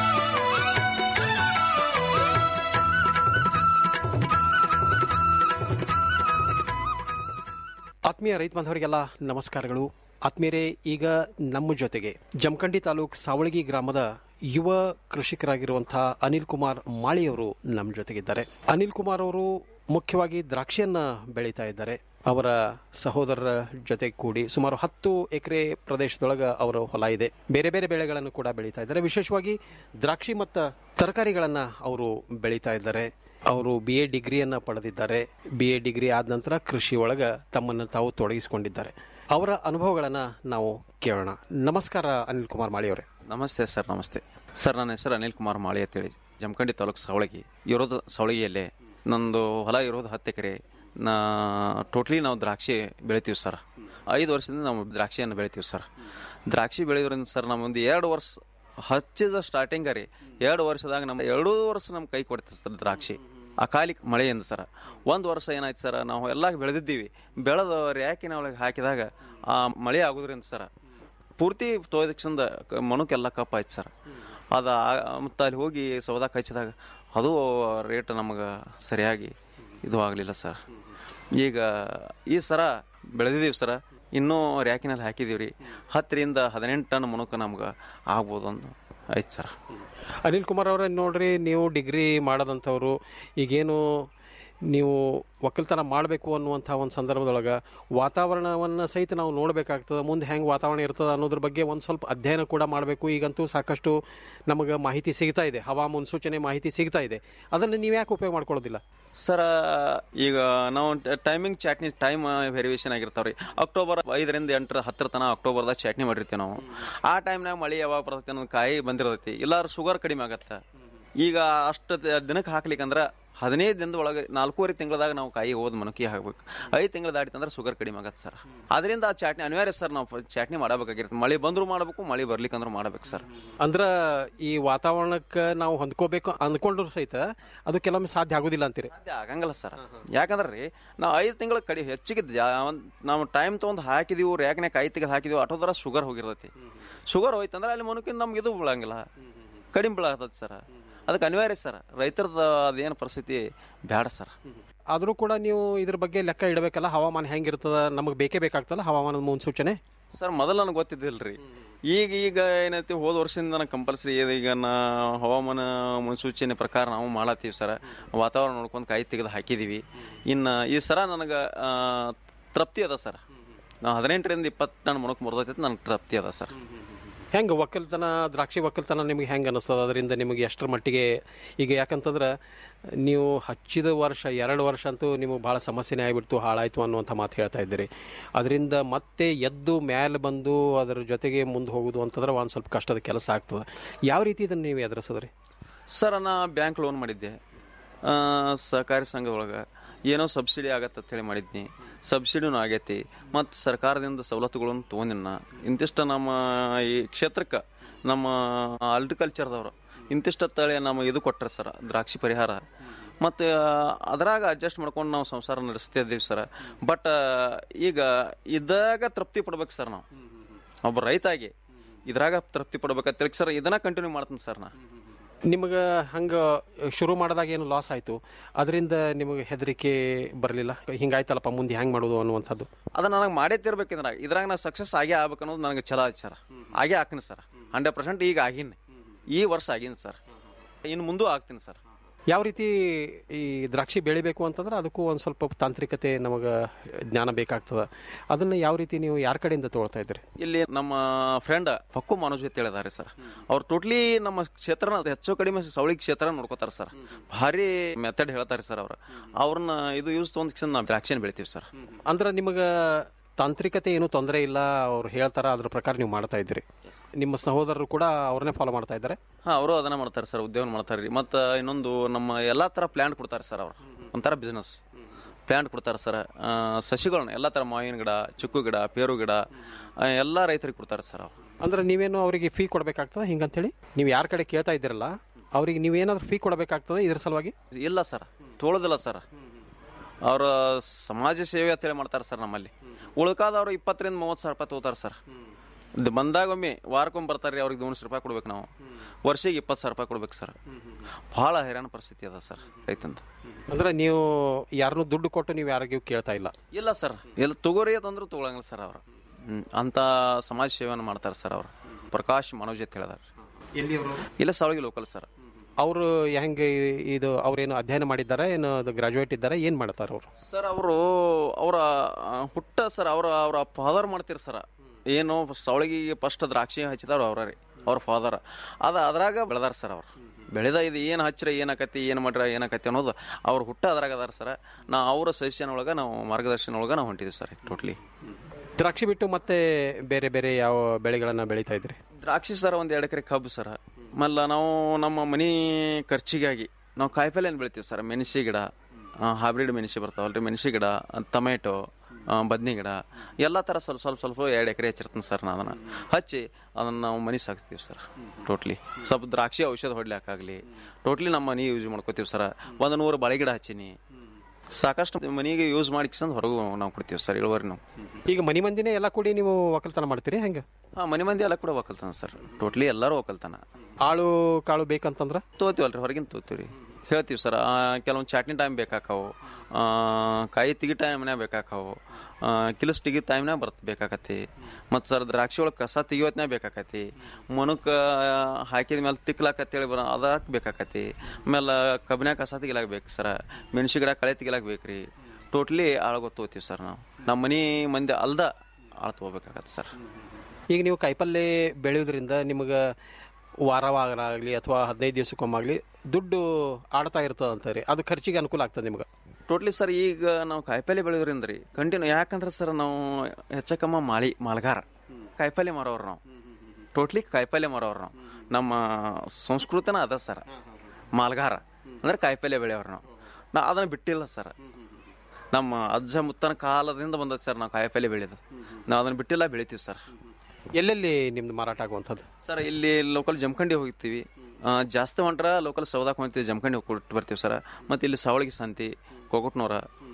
ಆತ್ಮೀಯ ರೈತ ಬಾಂಧವರಿಗೆಲ್ಲ ನಮಸ್ಕಾರಗಳು ಆತ್ಮೀಯರೇ ಈಗ ನಮ್ಮ ಜೊತೆಗೆ ಜಮಖಂಡಿ ತಾಲೂಕ್ ಸಾವಳಗಿ ಗ್ರಾಮದ ಯುವ ಕೃಷಿಕರಾಗಿರುವಂತಹ ಅನಿಲ್ ಕುಮಾರ್ ಮಾಳಿಯವರು ನಮ್ಮ ಜೊತೆಗಿದ್ದಾರೆ ಅನಿಲ್ ಕುಮಾರ್ ಅವರು ಮುಖ್ಯವಾಗಿ ದ್ರಾಕ್ಷಿಯನ್ನ ಬೆಳೀತಾ ಇದ್ದಾರೆ ಅವರ ಸಹೋದರರ ಜೊತೆ ಕೂಡಿ ಸುಮಾರು ಹತ್ತು ಎಕರೆ ಪ್ರದೇಶದೊಳಗ ಅವರ ಹೊಲ ಇದೆ ಬೇರೆ ಬೇರೆ ಬೆಳೆಗಳನ್ನು ಕೂಡ ಬೆಳೀತಾ ಇದ್ದಾರೆ ವಿಶೇಷವಾಗಿ ದ್ರಾಕ್ಷಿ ಮತ್ತು ತರಕಾರಿಗಳನ್ನ ಅವರು ಬೆಳೀತಾ ಇದ್ದಾರೆ ಅವರು ಬಿ ಎ ಡಿಗ್ರಿಯನ್ನ ಪಡೆದಿದ್ದಾರೆ ಬಿ ಎ ಡಿಗ್ರಿ ಆದ ನಂತರ ಕೃಷಿ ಒಳಗ ತಮ್ಮನ್ನು ತಾವು ತೊಡಗಿಸಿಕೊಂಡಿದ್ದಾರೆ ಅವರ ಅನುಭವಗಳನ್ನ ನಾವು ಕೇಳೋಣ ನಮಸ್ಕಾರ ಅನಿಲ್ ಕುಮಾರ್ ಮಾಳಿ ಅವರೇ ನಮಸ್ತೆ ಸರ್ ನಮಸ್ತೆ ಸರ್ ನನ್ನ ಹೆಸರು ಅನಿಲ್ ಕುಮಾರ್ ಮಾಳಿ ಅಂತೇಳಿ ಜಮಖಂಡಿ ತಾಲೂಕು ಸವಳಗಿ ಇರೋದು ಸವಳಗಿಯಲ್ಲೇ ನಂದು ಹೊಲ ಇರೋದು ಹತ್ತು ಎಕರೆ ನಾ ಟೋಟ್ಲಿ ನಾವು ದ್ರಾಕ್ಷಿ ಬೆಳಿತೀವಿ ಸರ್ ಐದು ವರ್ಷದಿಂದ ನಾವು ದ್ರಾಕ್ಷಿಯನ್ನು ಬೆಳಿತೀವಿ ಸರ್ ದ್ರಾಕ್ಷಿ ಬೆಳೆಯೋದ್ರಿಂದ ಸರ್ ನಮ್ಮೊಂದು ಎರಡು ವರ್ಷ ಹಚ್ಚಿದ ಸ್ಟಾರ್ಟಿಂಗ್ ರೀ ಎರಡು ವರ್ಷದಾಗ ನಮ್ಮ ಎರಡೂ ವರ್ಷ ನಮ್ಮ ಕೈ ಕೊಡ್ತದೆ ಸರ್ ದ್ರಾಕ್ಷಿ ಅಕಾಲಿಕ ಮಳೆಯಿಂದ ಸರ್ ಒಂದು ವರ್ಷ ಏನಾಯ್ತು ಸರ್ ನಾವು ಎಲ್ಲ ಬೆಳೆದಿದ್ದೀವಿ ಬೆಳೆದ ರ್ಯಾಕಿನ ಒಳಗೆ ಹಾಕಿದಾಗ ಆ ಮಳೆ ಆಗೋದ್ರಿಂದ ಸರ್ ಪೂರ್ತಿ ತೊಯ್ದಕ್ಷಂದ ಮಣಕ್ಕೆಲ್ಲ ಕಪ್ಪಾಯ್ತು ಸರ್ ಅದು ಮತ್ತು ಅಲ್ಲಿ ಹೋಗಿ ಸೌದಾಕ್ ಹಚ್ಚಿದಾಗ ಅದು ರೇಟ್ ನಮಗೆ ಸರಿಯಾಗಿ ಇದು ಆಗಲಿಲ್ಲ ಸರ್ ಈಗ ಈ ಸರ ಬೆಳೆದಿದ್ದೀವಿ ಸರ ಇನ್ನೂ ರ್ಯಾಕಿನಲ್ಲಿ ಹಾಕಿದೀವಿ ರೀ ಹತ್ತರಿಂದ ಹದಿನೆಂಟು ಟನ್ ಮುನುಕ ನಮ್ಗೆ ಆಗ್ಬೋದು ಒಂದು ಐತೆ ಸರ್ ಅನಿಲ್ ಕುಮಾರ್ ಅವರೇ ನೋಡ್ರಿ ನೀವು ಡಿಗ್ರಿ ಮಾಡದಂಥವ್ರು ಈಗೇನು ನೀವು ಒಕ್ಕಲ್ತನ ಮಾಡಬೇಕು ಅನ್ನುವಂಥ ಒಂದು ಸಂದರ್ಭದೊಳಗೆ ವಾತಾವರಣವನ್ನು ಸಹಿತ ನಾವು ನೋಡಬೇಕಾಗ್ತದೆ ಮುಂದೆ ಹೆಂಗೆ ವಾತಾವರಣ ಇರ್ತದೆ ಅನ್ನೋದ್ರ ಬಗ್ಗೆ ಒಂದು ಸ್ವಲ್ಪ ಅಧ್ಯಯನ ಕೂಡ ಮಾಡಬೇಕು ಈಗಂತೂ ಸಾಕಷ್ಟು ನಮಗೆ ಮಾಹಿತಿ ಸಿಗ್ತಾ ಇದೆ ಹವಾ ಮುನ್ಸೂಚನೆ ಮಾಹಿತಿ ಸಿಗ್ತಾ ಇದೆ ಅದನ್ನು ನೀವು ಯಾಕೆ ಉಪಯೋಗ ಮಾಡ್ಕೊಳ್ಳೋದಿಲ್ಲ ಸರ್ ಈಗ ನಾವು ಟೈಮಿಂಗ್ ಚಾಟ್ನಿ ಟೈಮ್ ವೇರಿಯೇಷನ್ ಆಗಿರ್ತಾವ್ರಿ ಅಕ್ಟೋಬರ್ ಐದರಿಂದ ಎಂಟರ ಹತ್ತರ ತನಕ ಅಕ್ಟೋಬರ್ದಾಗ ಚಾಟ್ನಿ ಮಾಡಿರ್ತೀವಿ ನಾವು ಆ ಟೈಮ್ನಾಗ ಮಳೆ ಯಾವಾಗ ಬರ್ತೈತಿ ಅನ್ನೋದು ಕಾಯಿ ಬಂದಿರ್ತೈತಿ ಇಲ್ಲಾರ ಶುಗರ್ ಕಡಿಮೆ ಆಗತ್ತೆ ಈಗ ಅಷ್ಟು ದಿನಕ್ಕೆ ಹಾಕ್ಲಿಕ್ಕಂದ್ರೆ ಹದಿನೈದು ದಿನದ ಒಳಗೆ ನಾಲ್ಕೂವರೆ ತಿಂಗಳದಾಗ ನಾವು ಕಾಯಿ ಹೋದ್ ಮನಕಿ ಹಾಕ್ಬೇಕು ಐದು ತಿಂಗಳು ದಾಟಿತಂದ್ರೆ ಶುಗರ್ ಕಡಿಮೆ ಆಗತ್ತೆ ಸರ್ ಅದರಿಂದ ಆ ಚಾಟ್ನಿ ಅನಿವಾರ್ಯ ಸರ್ ನಾವು ಚಾಟ್ನಿ ಮಾಡಬೇಕಾಗಿರುತ್ತೆ ಮಳೆ ಬಂದರೂ ಮಾಡಬೇಕು ಮಳೆ ಬರ್ಲಿಕ್ಕಂದ್ರೂ ಮಾಡ್ಬೇಕು ಸರ್ ಅಂದ್ರೆ ಈ ವಾತಾವರಣಕ್ಕೆ ನಾವು ಹೊಂದ್ಕೋಬೇಕು ಅಂದ್ಕೊಂಡ್ರು ಸಹಿತ ಅದು ಕೆಲವೊಮ್ಮೆ ಸಾಧ್ಯ ಆಗೋದಿಲ್ಲ ಅಂತೀರಿ ಸಾಧ್ಯ ಆಗಂಗಿಲ್ಲ ಸರ್ ಯಾಕಂದ್ರೆ ರೀ ನಾವು ಐದು ತಿಂಗಳ ಕಡಿ ಹೆಚ್ಚಿಗೆ ಜಾ- ಒಂದ್ ನಾವು ಟೈಮ್ ತೊಗೊಂಡು ಹಾಕಿದೀವಿ ರ್ಯಾಕ್ನಾಗ ಕಾಯಿ ತೆಗೆದು ಹಾಕಿದೀವಿ ಆಟೋದರ ಶುಗರ್ ಹೋಗಿರ್ತೈತಿ ಶುಗರ್ ಹೋಯ್ತಂದ್ರೆ ಅಲ್ಲಿ ಮನುಕಿಂದ ನಮ್ಗೆ ಇದು ಬೀಳಂಗಿಲ್ಲ ಕಡಿಮೆ ಬೀಳಾಕತ್ತೈತಿ ಸರ್ ಅದಕ್ಕೆ ಅನಿವಾರ್ಯ ಸರ್ ರೈತರದ ಅದೇನು ಪರಿಸ್ಥಿತಿ ಬೇಡ ಸರ್ ಆದರೂ ಕೂಡ ನೀವು ಇದ್ರ ಬಗ್ಗೆ ಲೆಕ್ಕ ಇಡಬೇಕಲ್ಲ ಹವಾಮಾನ ಹೆಂಗಿರ್ತದ ನಮಗೆ ಬೇಕೇ ಬೇಕಾಗ್ತಲ್ಲ ಹವಾಮಾನದ ಮುನ್ಸೂಚನೆ ಸರ್ ಮೊದಲು ನನಗೆ ಗೊತ್ತಿದ್ದಿಲ್ರಿ ಈಗ ಈಗ ಏನೈತಿ ಹೋದ ವರ್ಷದಿಂದ ನನಗೆ ಕಂಪಲ್ಸರಿ ಈಗ ನಾ ಹವಾಮಾನ ಮುನ್ಸೂಚನೆ ಪ್ರಕಾರ ನಾವು ಮಾಡತ್ತೀವಿ ಸರ್ ವಾತಾವರಣ ನೋಡ್ಕೊಂಡು ಕಾಯಿ ತೆಗೆದು ಹಾಕಿದೀವಿ ಇನ್ನು ಈ ಸರ ನನಗೆ ಆ, ತೃಪ್ತಿ ಅದ ಸರ್ ನಾವು ಹದಿನೆಂಟರಿಂದ ಇಪ್ಪತ್ತು ಟನ್ ಮುಣಕ್ ಮುರಿದೈತಿ ನನಗೆ ತೃಪ್ತಿ ಅದ ಸರ್ ಹೆಂಗೆ ಒಕ್ಕಲ್ತನ ದ್ರಾಕ್ಷಿ ಒಕ್ಕಲ್ತನ ನಿಮಗೆ ಹೆಂಗೆ ಅನಿಸ್ತದ ಅದರಿಂದ ನಿಮಗೆ ಎಷ್ಟರ ಮಟ್ಟಿಗೆ ಈಗ ಯಾಕಂತಂದ್ರೆ ನೀವು ಹಚ್ಚಿದ ವರ್ಷ ಎರಡು ವರ್ಷ ಅಂತೂ ನಿಮಗೆ ಭಾಳ ಸಮಸ್ಯೆನೇ ಆಗಿಬಿಡ್ತು ಹಾಳಾಯ್ತು ಅನ್ನುವಂಥ ಮಾತು ಹೇಳ್ತಾ ಇದ್ದೀರಿ ಅದರಿಂದ ಮತ್ತೆ ಎದ್ದು ಮ್ಯಾಲೆ ಬಂದು ಅದರ ಜೊತೆಗೆ ಮುಂದೆ ಹೋಗೋದು ಅಂತಂದ್ರೆ ಒಂದು ಸ್ವಲ್ಪ ಕಷ್ಟದ ಕೆಲಸ ಆಗ್ತದೆ ಯಾವ ರೀತಿ ಇದನ್ನು ನೀವು ಎದುರಿಸಿದ್ರಿ ಸರ್ ನಾ ಬ್ಯಾಂಕ್ ಲೋನ್ ಮಾಡಿದ್ದೆ ಆ, ಸಹಕಾರಿ ಸಂಘದೊಳಗೆ ಏನೋ ಸಬ್ಸಿಡಿ ಆಗತ್ತೆ ಅಂತೇಳಿ ಮಾಡಿದ್ನಿ ಸಬ್ಸಿಡಿನೂ ಆಗೈತಿ ಮತ್ತು ಸರ್ಕಾರದಿಂದ ಸವಲತ್ತುಗಳನ್ನು ತೊಗೊಂಡಿನ ಇಂತಿಷ್ಟ ನಮ್ಮ ಈ ಕ್ಷೇತ್ರಕ್ಕೆ ನಮ್ಮ ಅಲ್ಟಿಕಲ್ಚರ್ದವರು ಇಂತಿಷ್ಟ ತಳಿ ನಮ್ಮ ಇದು ಕೊಟ್ಟರೆ ಸರ್ ದ್ರಾಕ್ಷಿ ಪರಿಹಾರ ಮತ್ತು ಅದರಾಗ ಅಡ್ಜಸ್ಟ್ ಮಾಡ್ಕೊಂಡು ನಾವು ಸಂಸಾರ ನಡೆಸ್ತಾ ಇದ್ದೀವಿ ಸರ್ ಬಟ್ ಈಗ ಇದಾಗ ತೃಪ್ತಿ ಪಡ್ಬೇಕು ಸರ್ ನಾವು ಒಬ್ಬ ರೈತಾಗಿ ಇದ್ರಾಗ ತೃಪ್ತಿ ಪಡ್ಬೇಕಂತೇಳಿ ಸರ್ ಇದನ್ನ ಕಂಟಿನ್ಯೂ ಮಾಡ್ತೀನಿ ಸರ್ ನಾ ನಿಮಗೆ ಹಂಗೆ ಶುರು ಮಾಡಿದಾಗ ಏನು ಲಾಸ್ ಆಯಿತು ಅದರಿಂದ ನಿಮಗೆ ಹೆದರಿಕೆ ಬರಲಿಲ್ಲ ಹಿಂಗಾಯ್ತಲ್ಲಪ್ಪ ಮುಂದೆ ಹೆಂಗೆ ಮಾಡೋದು ಅನ್ನುವಂಥದ್ದು ಅದ ನನಗೆ ಮಾಡೇ ತಿರ್ಬೇಕಿದ್ರ ಇದ್ರಾಗ ನಾ ಸಕ್ಸಸ್ ಆಗೇ ಆಗ್ಬೇಕು ಅನ್ನೋದು ನನಗೆ ಛಲ ಐತಿ ಸರ್ ಆಗೇ ಹಾಕಿನಿ ಸರ್ ಹಂಡ್ರೆಡ್ ಪರ್ಸೆಂಟ್ ಈಗ ಆಗಿನಿ ಈ ವರ್ಷ ಆಗಿನಿ ಸರ್ ಇನ್ನು ಮುಂದೂ ಆಗ್ತೀನಿ ಸರ್ ಯಾವ ರೀತಿ ಈ ದ್ರಾಕ್ಷಿ ಬೆಳಿಬೇಕು ಅಂತಂದ್ರೆ ಅದಕ್ಕೂ ಒಂದು ಸ್ವಲ್ಪ ತಾಂತ್ರಿಕತೆ ನಮಗೆ ಜ್ಞಾನ ಬೇಕಾಗ್ತದೆ ಅದನ್ನು ಯಾವ ರೀತಿ ನೀವು ಯಾರ ಕಡೆಯಿಂದ ತೊಗೊಳ್ತಾ ಇದ್ರಿ ಇಲ್ಲಿ ನಮ್ಮ ಫ್ರೆಂಡ್ ಪಕ್ಕು ಮನೋಜ್ ಅಂತ ಹೇಳಿದಾರೆ ಸರ್ ಅವ್ರು ಟೋಟ್ಲಿ ನಮ್ಮ ಕ್ಷೇತ್ರನ ಹೆಚ್ಚು ಕಡಿಮೆ ಸವಳಿ ಕ್ಷೇತ್ರ ನೋಡ್ಕೋತಾರೆ ಸರ್ ಭಾರಿ ಮೆಥಡ್ ಹೇಳ್ತಾರೆ ಸರ್ ಅವ್ರು ಅವ್ರನ್ನ ಇದು ಯೂಸ್ ತೊಗೊಂಡ್ ನಾವು ದ್ರಾಕ್ಷಿನ ಬೆಳಿತೀವಿ ಸರ್ ಅಂದ್ರೆ ನಿಮಗೆ ತಾಂತ್ರಿಕತೆ ಏನೂ ತೊಂದರೆ ಇಲ್ಲ ಅವ್ರು ಹೇಳ್ತಾರ ಅದ್ರ ಪ್ರಕಾರ ನೀವು ಮಾಡ್ತಾ ಇದ್ದೀರಿ ನಿಮ್ಮ ಸಹೋದರರು ಕೂಡ ಅವ್ರನ್ನೇ ಫಾಲೋ ಮಾಡ್ತಾ ಇದ್ದಾರೆ ಹಾಂ ಅವರು ಅದನ್ನ ಮಾಡ್ತಾರೆ ಸರ್ ಉದ್ಯೋಗ ಮಾಡ್ತಾರೆ ರೀ ಮತ್ತು ಇನ್ನೊಂದು ನಮ್ಮ ಎಲ್ಲ ಥರ ಪ್ಲ್ಯಾಂಟ್ ಕೊಡ್ತಾರೆ ಸರ್ ಅವರು ಒಂಥರ ಬಿಸ್ನೆಸ್ ಪ್ಲ್ಯಾಂಟ್ ಕೊಡ್ತಾರೆ ಸರ್ ಆ, ಸಸಿಗಳನ್ನ ಎಲ್ಲ ಥರ ಮಾವಿನ ಗಿಡ ಚಿಕ್ಕು ಗಿಡ ಪೇರು ಗಿಡ ಆ, ಎಲ್ಲ ರೈತರಿಗೆ ಕೊಡ್ತಾರೆ ಸರ್ ಅವರು ಅಂದ್ರೆ ನೀವೇನು ಅವರಿಗೆ ಫೀ ಕೊಡಬೇಕಾಗ್ತದೆ ಹಿಂಗಂತೇಳಿ ನೀವು ಯಾರ ಕಡೆ ಕೇಳ್ತಾ ಇದ್ದೀರಲ್ಲ ಅವ್ರಿಗೆ ನೀವೇನಾದ್ರೂ ಫೀ ಕೊಡಬೇಕಾಗ್ತದೆ ಇದ್ರ ಸಲುವಾಗಿ ಇಲ್ಲ ಸರ್ ತೋಳೋದಿಲ್ಲ ಸರ್ ಅವ್ರ ಸಮಾಜ ಸೇವೆ ಅಂತೇಳಿ ಮಾಡ್ತಾರೆ ಸರ್ ನಮ್ಮಲ್ಲಿ ಉಳ್ಕಾದವ್ರು ಇಪ್ಪತ್ತರಿಂದ ಮೂವತ್ತು ಸಾವಿರ ರೂಪಾಯಿ ತಗೋತಾರೆ ಸರ್ ಇದು ಬಂದಾಗೊಮ್ಮೆ ವಾರಕ್ಕೊಮ್ಮೆ ಬರ್ತಾರೆ ಅವ್ರಿಗೆ ದೋನ್ಸ್ ರೂಪಾಯಿ ಕೊಡ್ಬೇಕು ನಾವು ವರ್ಷಿಗೆ ಇಪ್ಪತ್ತು ಸಾವಿರ ರೂಪಾಯಿ ಕೊಡ್ಬೇಕು ಸರ್ ಭಾಳ ಹೈರಾಣ ಪರಿಸ್ಥಿತಿ ಅದ ಸರ್ ರೈತಂದು ಅಂದ್ರೆ ನೀವು ಯಾರನ್ನೂ ದುಡ್ಡು ಕೊಟ್ಟು ನೀವು ಯಾರಿಗೂ ಕೇಳ್ತಾ ಇಲ್ಲ ಇಲ್ಲ ಸರ್ ಎಲ್ಲ ತಗೋರಿ ಅಂತಂದ್ರೂ ತಗೊಳಂಗಿಲ್ಲ ಸರ್ ಅವರು ಹ್ಮ್ ಅಂತ ಸಮಾಜ ಸೇವೆಯನ್ನು ಮಾಡ್ತಾರೆ ಸರ್ ಅವರು ಪ್ರಕಾಶ್ ಮನೋಜ್ ಅಂತ ಹೇಳಿದಾರೆ ಎಲ್ಲಿ ಇಲ್ಲ ಸಾವಳಿಗೆ ಲೋಕಲ್ ಸರ್ ಅವರು ಹೆಂಗೆ ಇದು ಅವ್ರೇನು ಅಧ್ಯಯನ ಮಾಡಿದ್ದಾರೆ ಏನು ಅದು ಗ್ರಾಜುಯೇಟ್ ಇದ್ದಾರೆ ಏನು ಮಾಡ್ತಾರೆ ಅವರು ಸರ್ ಅವರು ಅವರ ಹುಟ್ಟ ಸರ್ ಅವರ ಅವರ ಫಾದರ್ ಮಾಡ್ತೀರಿ ಸರ್ ಏನು ಸವಳಿಗೆ ಫಸ್ಟ್ ದ್ರಾಕ್ಷಿ ಹಚ್ಚಿದಾರ ಅವ್ರ ರೀ ಅವ್ರ ಫಾದರ್ ಅದ ಅದ್ರಾಗ ಬೆಳೆದಾರ ಸರ್ ಅವ್ರು ಬೆಳೆದ ಇದು ಏನು ಹಚ್ಚಿರ ಏನಾಕತಿ ಏನು ಮಾಡ್ರ ಏನಾಕತಿ ಅನ್ನೋದು ಅವ್ರ ಹುಟ್ಟ ಅದ್ರಾಗ ಅದಾರ ಸರ್ ನಾ ಅವರ ಸಜೆಷನ್ ಒಳಗೆ ನಾವು ಮಾರ್ಗದರ್ಶನ ಒಳಗೆ ನಾವು ಹೊಂಟಿದ್ದೀವಿ ಸರ್ ಟೋಟ್ಲಿ ದ್ರಾಕ್ಷಿ ಬಿಟ್ಟು ಮತ್ತೆ ಬೇರೆ ಬೇರೆ ಯಾವ ಬೆಳೆಗಳನ್ನ ಬೆಳೀತಾ ಇದ್ರಿ ದ್ರಾಕ್ಷಿ ಸರ್ ಒಂದು ಎರಡು ಎಕರೆ ಕಬ್ಬು ಸರ್ ಆಮೇಲೆ ನಾವು ನಮ್ಮ ಮನೆ ಖರ್ಚಿಗಾಗಿ ನಾವು ಕಾಯಿಪಲ್ಲೆ ಬೆಳಿತೀವಿ ಸರ್ ಮೆಣಸಿ ಗಿಡ ಹೈಬ್ರಿಡ್ ಮೆಣಸಿ ಬರ್ತಾವಲ್ರಿ ಮೆಣಸಿ ಗಿಡ ಟೊಮೆಟೊ ಬದ್ನಿ ಗಿಡ ಎಲ್ಲ ಥರ ಸ್ವಲ್ಪ ಸ್ವಲ್ಪ ಸ್ವಲ್ಪ ಎರಡು ಎಕರೆ ಹಚ್ಚಿರ್ತೀನಿ ಸರ್ ನಾನು ಅದನ್ನು ಹಚ್ಚಿ ಅದನ್ನು ನಾವು ಮನೆ ಸಾಕ್ಸ್ತೀವಿ ಸರ್ ಟೋಟ್ಲಿ ಸ್ವಲ್ಪ ದ್ರಾಕ್ಷಿ ಔಷಧ ಹೊಡ್ಲಿಕ್ಕಾಗಲಿ ಟೋಟ್ಲಿ ನಮ್ಮ ಮನೆ ಯೂಸ್ ಮಾಡ್ಕೋತೀವಿ ಸರ್ ಒಂದು ನೂರು ಬಾಳೆ ಗಿಡ ಹಚ್ಚೀನಿ ಸಾಕಷ್ಟು ಮನೆಗೆ ಯೂಸ್ ಮಾಡಿಕೊಂಡು ಹೊರಗೂ ನಾವು ಕೊಡ್ತೀವಿ ಸರ್ ಇಳುವರಿ ನಾವು ಈಗ ಮನಿ ಮಂದಿನೇ ಎಲ್ಲ ಕೂಡಿ ನೀವು ಒಕ್ಕಲ್ತನ ಮಾಡ್ತೀರಿ ಹೆಂಗೆ ಹಾಂ ಮನೆ ಮಂದಿ ಎಲ್ಲ ಕೂಡ ಒಕ್ಕಲ್ತಾನ ಸರ್ ಟೋಟ್ಲಿ ಎಲ್ಲರೂ ಒಕ್ಕಲ್ತಾನ ಆಳು ಕಾಳು ಬೇಕಂತಂದ್ರ ತೋತೀವಲ್ರಿ ಹೊರಗಿನ ತೋತೀವಿ ರೀ ಹೇಳ್ತೀವಿ ಸರ್ ಕೆಲವೊಂದು ಚಟ್ನಿ ಟೈಮ್ ಬೇಕಾಕಾವು ಆ, ಕಾಯಿ ತೆಗಿ ಟೈಮ್ನಾಗ ಬೇಕಾಕಾವು ಕಿಲಸ್ ತೆಗಿ ಟೈಮ್ನಾಗ ಬರ್ತ ಬೇಕಾಕತಿ ಮತ್ತು ಸರ್ ದ್ರಾಕ್ಷಿ ಒಳಗೆ ಕಸ ತೆಗಿಯೋತ್ನಾಗ ಬೇಕಾಕತಿ ಮನುಕ ಹಾಕಿದ ಮೇಲೆ ತಿಕ್ಲಾಕತ್ತೇಳಿ ಬರ ಅದಕ್ಕೆ ಬೇಕಾಕತಿ ಆಮೇಲೆ ಕಬ್ಬಿನಾಗ ಕಸ ತೆಗಿಲಾಕ ಬೇಕು ಸರ್ ಮೆಣಸಿ ಗಿಡ ಕಳೆ ತೆಗಿಲಾಕ ಬೇಕು ರೀ ಟೋಟ್ಲಿ ಆಳ್ಗೊ ತೋತೀವಿ ಸರ್ ನಾವು ನಮ್ಮ ಮನೆ ಮಂದಿ ಅಲ್ದ ಆಳ್ ತಗೋಬೇಕಾಗತ್ತೆ ಸರ್ ಈಗ ನೀವು ಕಾಯಿಪಲ್ಲೆ ಬೆಳೆಯೋದ್ರಿಂದ ನಿಮಗೆ ವಾರವಾರ ಆಗಲಿ ಅಥವಾ ಹದಿನೈದು ದಿವಸಕ್ಕೊಮ್ಮಾಗಲಿ ದುಡ್ಡು ಆಡ್ತಾ ಇರ್ತದೆ ಅಂತಾರೆ ಅದು ಖರ್ಚಿಗೆ ಅನುಕೂಲ ಆಗ್ತದೆ ನಿಮ್ಗೆ ಟೋಟ್ಲಿ ಸರ್ ಈಗ ನಾವು ಕಾಯಿಪಲ್ಲೆ ಬೆಳೆಯೋದ್ರಿಂದ ರೀ ಕಂಟಿನ್ಯೂ ಯಾಕಂದ್ರೆ ಸರ್ ನಾವು ಹೆಚ್ಚಕಮ್ಮ ಮಾಳಿ ಮಾಲ್ಗಾರ ಕಾಯಿಪಲ್ಲೆ ಮಾರೋರು ನಾವು ಟೋಟ್ಲಿ ಕಾಯಿಪಲ್ಲೆ ಮಾರೋರು ನಾವು ನಮ್ಮ ಸಂಸ್ಕೃತಿನ ಅದ ಸರ್ ಮಾಲ್ಗಾರ ಅಂದ್ರೆ ಕಾಯಿಪಲ್ಲೆ ಬೆಳೆಯೋರು ನಾವು ನಾ ಅದನ್ನ ಬಿಟ್ಟಿಲ್ಲ ಸರ್ ನಮ್ಮ ಅಜ್ಜ ಮುತ್ತನ ಕಾಲದಿಂದ ಬಂದದ ಸರ್ ನಾವು ಕಾಯಿಪಲ್ಲೆ ಬೆಳೆಯೋದು ನಾವು ಅದನ್ನ ಬಿಟ್ಟಿಲ್ಲ ಬೆಳಿತೀವಿ ಸರ್ ಎಲ್ಲೆಲ್ಲಿ ನಿಮ್ದು ಮಾರಾಟ ಆಗುವಂಥದ್ದು ಸರ್ ಇಲ್ಲಿ ಲೋಕಲ್ ಜಮಖಂಡಿ ಹೋಗ್ತೀವಿ ಆ, ಜಾಸ್ತಿ ಹೊಂಟ್ರ ಲೋಕಲ್ ಸೌದಾಕ್ ಹೊಂತೀವಿ ಜಮಖಂಡಿ ಕೊಟ್ಟು ಬರ್ತೀವಿ ಸರ್ ಮತ್ತು ಇಲ್ಲಿ ಸಾವಳಗಿ ಸಂತಿ ಕೊಗಟ್ನೂರ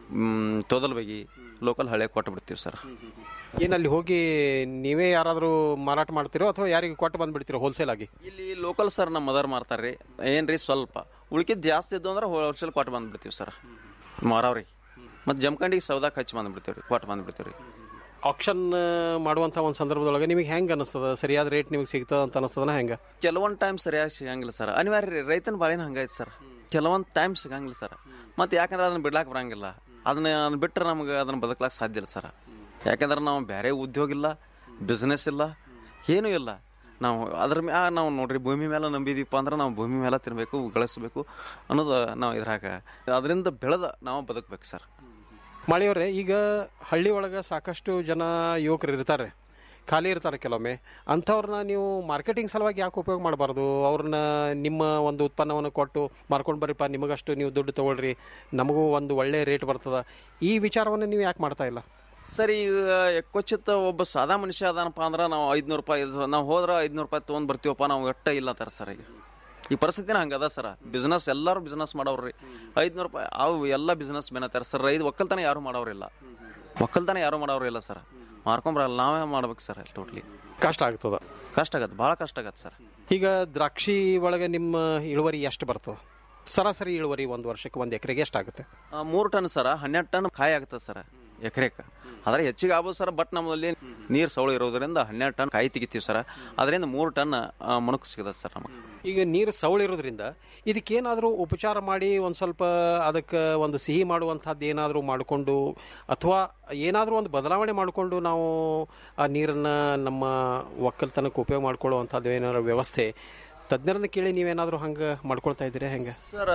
ತೋದಲ್ಬಗಿ ಲೋಕಲ್ ಹಳೆ ಕೊಟ್ಟು ಬಿಡ್ತೀವಿ ಸರ್ ಏನಲ್ಲಿ ಹೋಗಿ ನೀವೇ ಯಾರಾದರೂ ಮಾರಾಟ ಮಾಡ್ತೀರೋ ಅಥವಾ ಯಾರಿಗೆ ಕೊಟ್ಟು ಬಂದ್ಬಿಡ್ತೀರೋ ಹೋಲ್ಸೇಲ್ ಆಗಿ ಇಲ್ಲಿ ಲೋಕಲ್ ಸರ್ ನಮ್ಮ ಮದರ್ ಮಾರ್ತಾರ್ರಿ ಏನ್ರಿ ಸ್ವಲ್ಪ ಉಳ್ಕಿದ್ ಜಾಸ್ತಿ ಇದ್ದು ಅಂದ್ರೆ ಹೋಲ್ಸೇಲ್ ಕೊಟ್ಟು ಬಂದ್ಬಿಡ್ತೀವಿ ಸರ್ ಮಾರವ್ರಿ ಮತ್ತು ಜಮಖಂಡಿಗೆ ಸೌದಾಕ್ ಹಚ್ಚಿ ಬಂದ್ಬಿಡ್ತೀವಿ ರೀ ಕೊಟ್ಟು ಬಂದ್ಬಿಡ್ತೀವಿ ರೀ ಆಕ್ಷನ್ ಮಾಡುವಂಥ ಒಂದು ಸಂದರ್ಭದೊಳಗೆ ನಿಮಗೆ ಹೆಂಗೆ ಅನಿಸ್ತದ ಸರಿಯಾದ ರೇಟ್ ನಿಮಗೆ ಸಿಗ್ತದ ಅಂತ ಅನಿಸ್ತದನ ಹೆಂಗೆ ಕೆಲವೊಂದು ಟೈಮ್ ಸರಿಯಾಗಿ ಸಿಗಂಗಿಲ್ಲ ಸರ್ ಅನಿವಾರ್ಯ ರೀ ರೈತನ ಬಾಳಿನ ಹಂಗೈತೆ ಸರ್ ಕೆಲವೊಂದು ಟೈಮ್ ಸಿಗಂಗಿಲ್ಲ ಸರ್ ಮತ್ತು ಯಾಕಂದ್ರೆ ಅದನ್ನ ಬಿಡ್ಲಾಕ್ ಬರಂಗಿಲ್ಲ ಅದನ್ನ ಅದನ್ನ ಬಿಟ್ಟರೆ ನಮ್ಗೆ ಅದನ್ನ ಬದುಕ್ಲಾಕ್ ಸಾಧ್ಯ ಇಲ್ಲ ಸರ್ ಯಾಕಂದ್ರೆ ನಾವು ಬೇರೆ ಉದ್ಯೋಗ ಇಲ್ಲ ಬಿಸ್ನೆಸ್ ಇಲ್ಲ ಏನೂ ಇಲ್ಲ ನಾವು ಅದ್ರ ಮ್ಯಾ ನಾವು ನೋಡ್ರಿ ಭೂಮಿ ಮೇಲೆ ನಂಬಿದೀಪ ಅಂದ್ರೆ ನಾವು ಭೂಮಿ ಮೇಲೆ ತಿನ್ಬೇಕು ಗಳಿಸ್ಬೇಕು ಅನ್ನೋದು ನಾವು ಇದ್ರಾಗ ಅದರಿಂದ ಬೆಳೆದ ನಾವು ಬದುಕ್ಬೇಕು ಸರ್ ಮಾಳಿಯವರೇ ಈಗ ಹಳ್ಳಿ ಒಳಗೆ ಸಾಕಷ್ಟು ಜನ ಯುವಕರು ಇರ್ತಾರೆ ಖಾಲಿ ಇರ್ತಾರೆ ಕೆಲವೊಮ್ಮೆ ಅಂಥವ್ರನ್ನ ನೀವು ಮಾರ್ಕೆಟಿಂಗ್ ಸಲುವಾಗಿ ಯಾಕೆ ಉಪಯೋಗ ಮಾಡಬಾರ್ದು ಅವ್ರನ್ನ ನಿಮ್ಮ ಒಂದು ಉತ್ಪನ್ನವನ್ನು ಕೊಟ್ಟು ಮಾರ್ಕೊಂಡು ಬರ್ರಿಪ್ಪ ನಿಮಗಷ್ಟು ನೀವು ದುಡ್ಡು ತೊಗೊಳ್ರಿ ನಮಗೂ ಒಂದು ಒಳ್ಳೆ ರೇಟ್ ಬರ್ತದ ಈ ವಿಚಾರವನ್ನು ನೀವು ಯಾಕೆ ಮಾಡ್ತಾ ಇಲ್ಲ ಸರ್ ಈಗ ಕ್ವಚಿತ್ ಒಬ್ಬ ಸಾದಾ ಮನುಷ್ಯ ಅದಾನಪ್ಪ ಅಂದ್ರೆ ನಾವು ಐದ್ನೂರು ರೂಪಾಯಿ ಇದು- ನಾವು ಹೋದ್ರೆ ಐದ್ನೂರು ರೂಪಾಯಿ ತೊಗೊಂಡ್ ಬರ್ತೀವಪ್ಪ ನಾವು ಒಟ್ಟ ಇಲ್ಲ ಅಂತಾರ ಸರ್ ಈಗ ಈ ಪರಿಸ್ಥಿತಿನ ಹಂಗದ ಸರ್ ಬಿಸ್ನೆಸ್ ಎಲ್ಲರೂ ಬಿಸ್ನೆಸ್ ಮಾಡೋರ್ರಿ ಐದ್ನೂರು ರೂಪಾಯಿ ಅವು ಎಲ್ಲ ಬಿಸ್ನೆಸ್ ಬೇನತ್ತಾರ ಸರ್ ರೈತ ಒಕ್ಕಲ್ತನ ಯಾರು ಮಾಡೋರಿಲ್ಲ ಒಕ್ಕಲ್ತನ ಯಾರು ಮಾಡೋರಿಲ್ಲ ಸರ್ ಮಾರ್ಕೊಂಬರಲ್ಲ ನಾವೇ ಮಾಡ್ಬೇಕು ಸರ್ ಟೋಟ್ಲಿ ಕಷ್ಟ ಆಗ್ತದ ಕಷ್ಟ ಆಗತ್ತೆ ಭಾಳ ಕಷ್ಟ ಆಗತ್ತೆ ಸರ್ ಈಗ ದ್ರಾಕ್ಷಿ ಒಳಗೆ ನಿಮ್ಮ ಇಳುವರಿ ಎಷ್ಟು ಬರ್ತದೆ ಸರಾಸರಿ ಇಳುವರಿ ಒಂದು ವರ್ಷಕ್ಕೆ ಒಂದು ಎಕರೆಗೆ ಎಷ್ಟಾಗುತ್ತೆ ಆ, ಮೂರು ಟನ್ ಸರ ಹನ್ನೆರಡು ಟನ್ ಕಾಯಿ ಆಗ್ತದೆ ಸರ್ ಎಕರೆಕ್ಕೆ ಆದ್ರೆ ಹೆಚ್ಚಿಗೆ ಆಗ್ಬೋದು ಸರ್ ಬಟ್ ನಮ್ಮಲ್ಲಿ ನೀರು ಸೌಳು ಇರೋದ್ರಿಂದ ಹನ್ನೆರಡು ಟನ್ ಕಾಯಿ ತೆಗಿತೀವಿ ಸರ್ ಅದರಿಂದ ಮೂರು ಟನ್ ಮಣಕು ಸಿಗತ್ತೆ ಸರ್ ನಮಗೆ ಈಗ ನೀರು ಸವಳಿರೋದ್ರಿಂದ ಇದಕ್ಕೇನಾದರೂ ಉಪಚಾರ ಮಾಡಿ ಒಂದು ಸ್ವಲ್ಪ ಅದಕ್ಕೆ ಒಂದು ಸಿಹಿ ಮಾಡುವಂಥದ್ದು ಏನಾದರೂ ಮಾಡಿಕೊಂಡು ಅಥವಾ ಏನಾದರೂ ಒಂದು ಬದಲಾವಣೆ ಮಾಡಿಕೊಂಡು ನಾವು ಆ ನೀರನ್ನು ನಮ್ಮ ಒಕ್ಕಲ್ತನಕ್ಕೆ ಉಪಯೋಗ ಮಾಡ್ಕೊಳ್ಳುವಂಥದ್ದು ಏನಾದ್ರು ವ್ಯವಸ್ಥೆ ತಜ್ಞರನ್ನ ಕೇಳಿ ನೀವೇನಾದರೂ ಹಂಗೆ ಮಾಡ್ಕೊಳ್ತಾ ಇದ್ದೀರಾ ಹೆಂಗೆ ಸರ್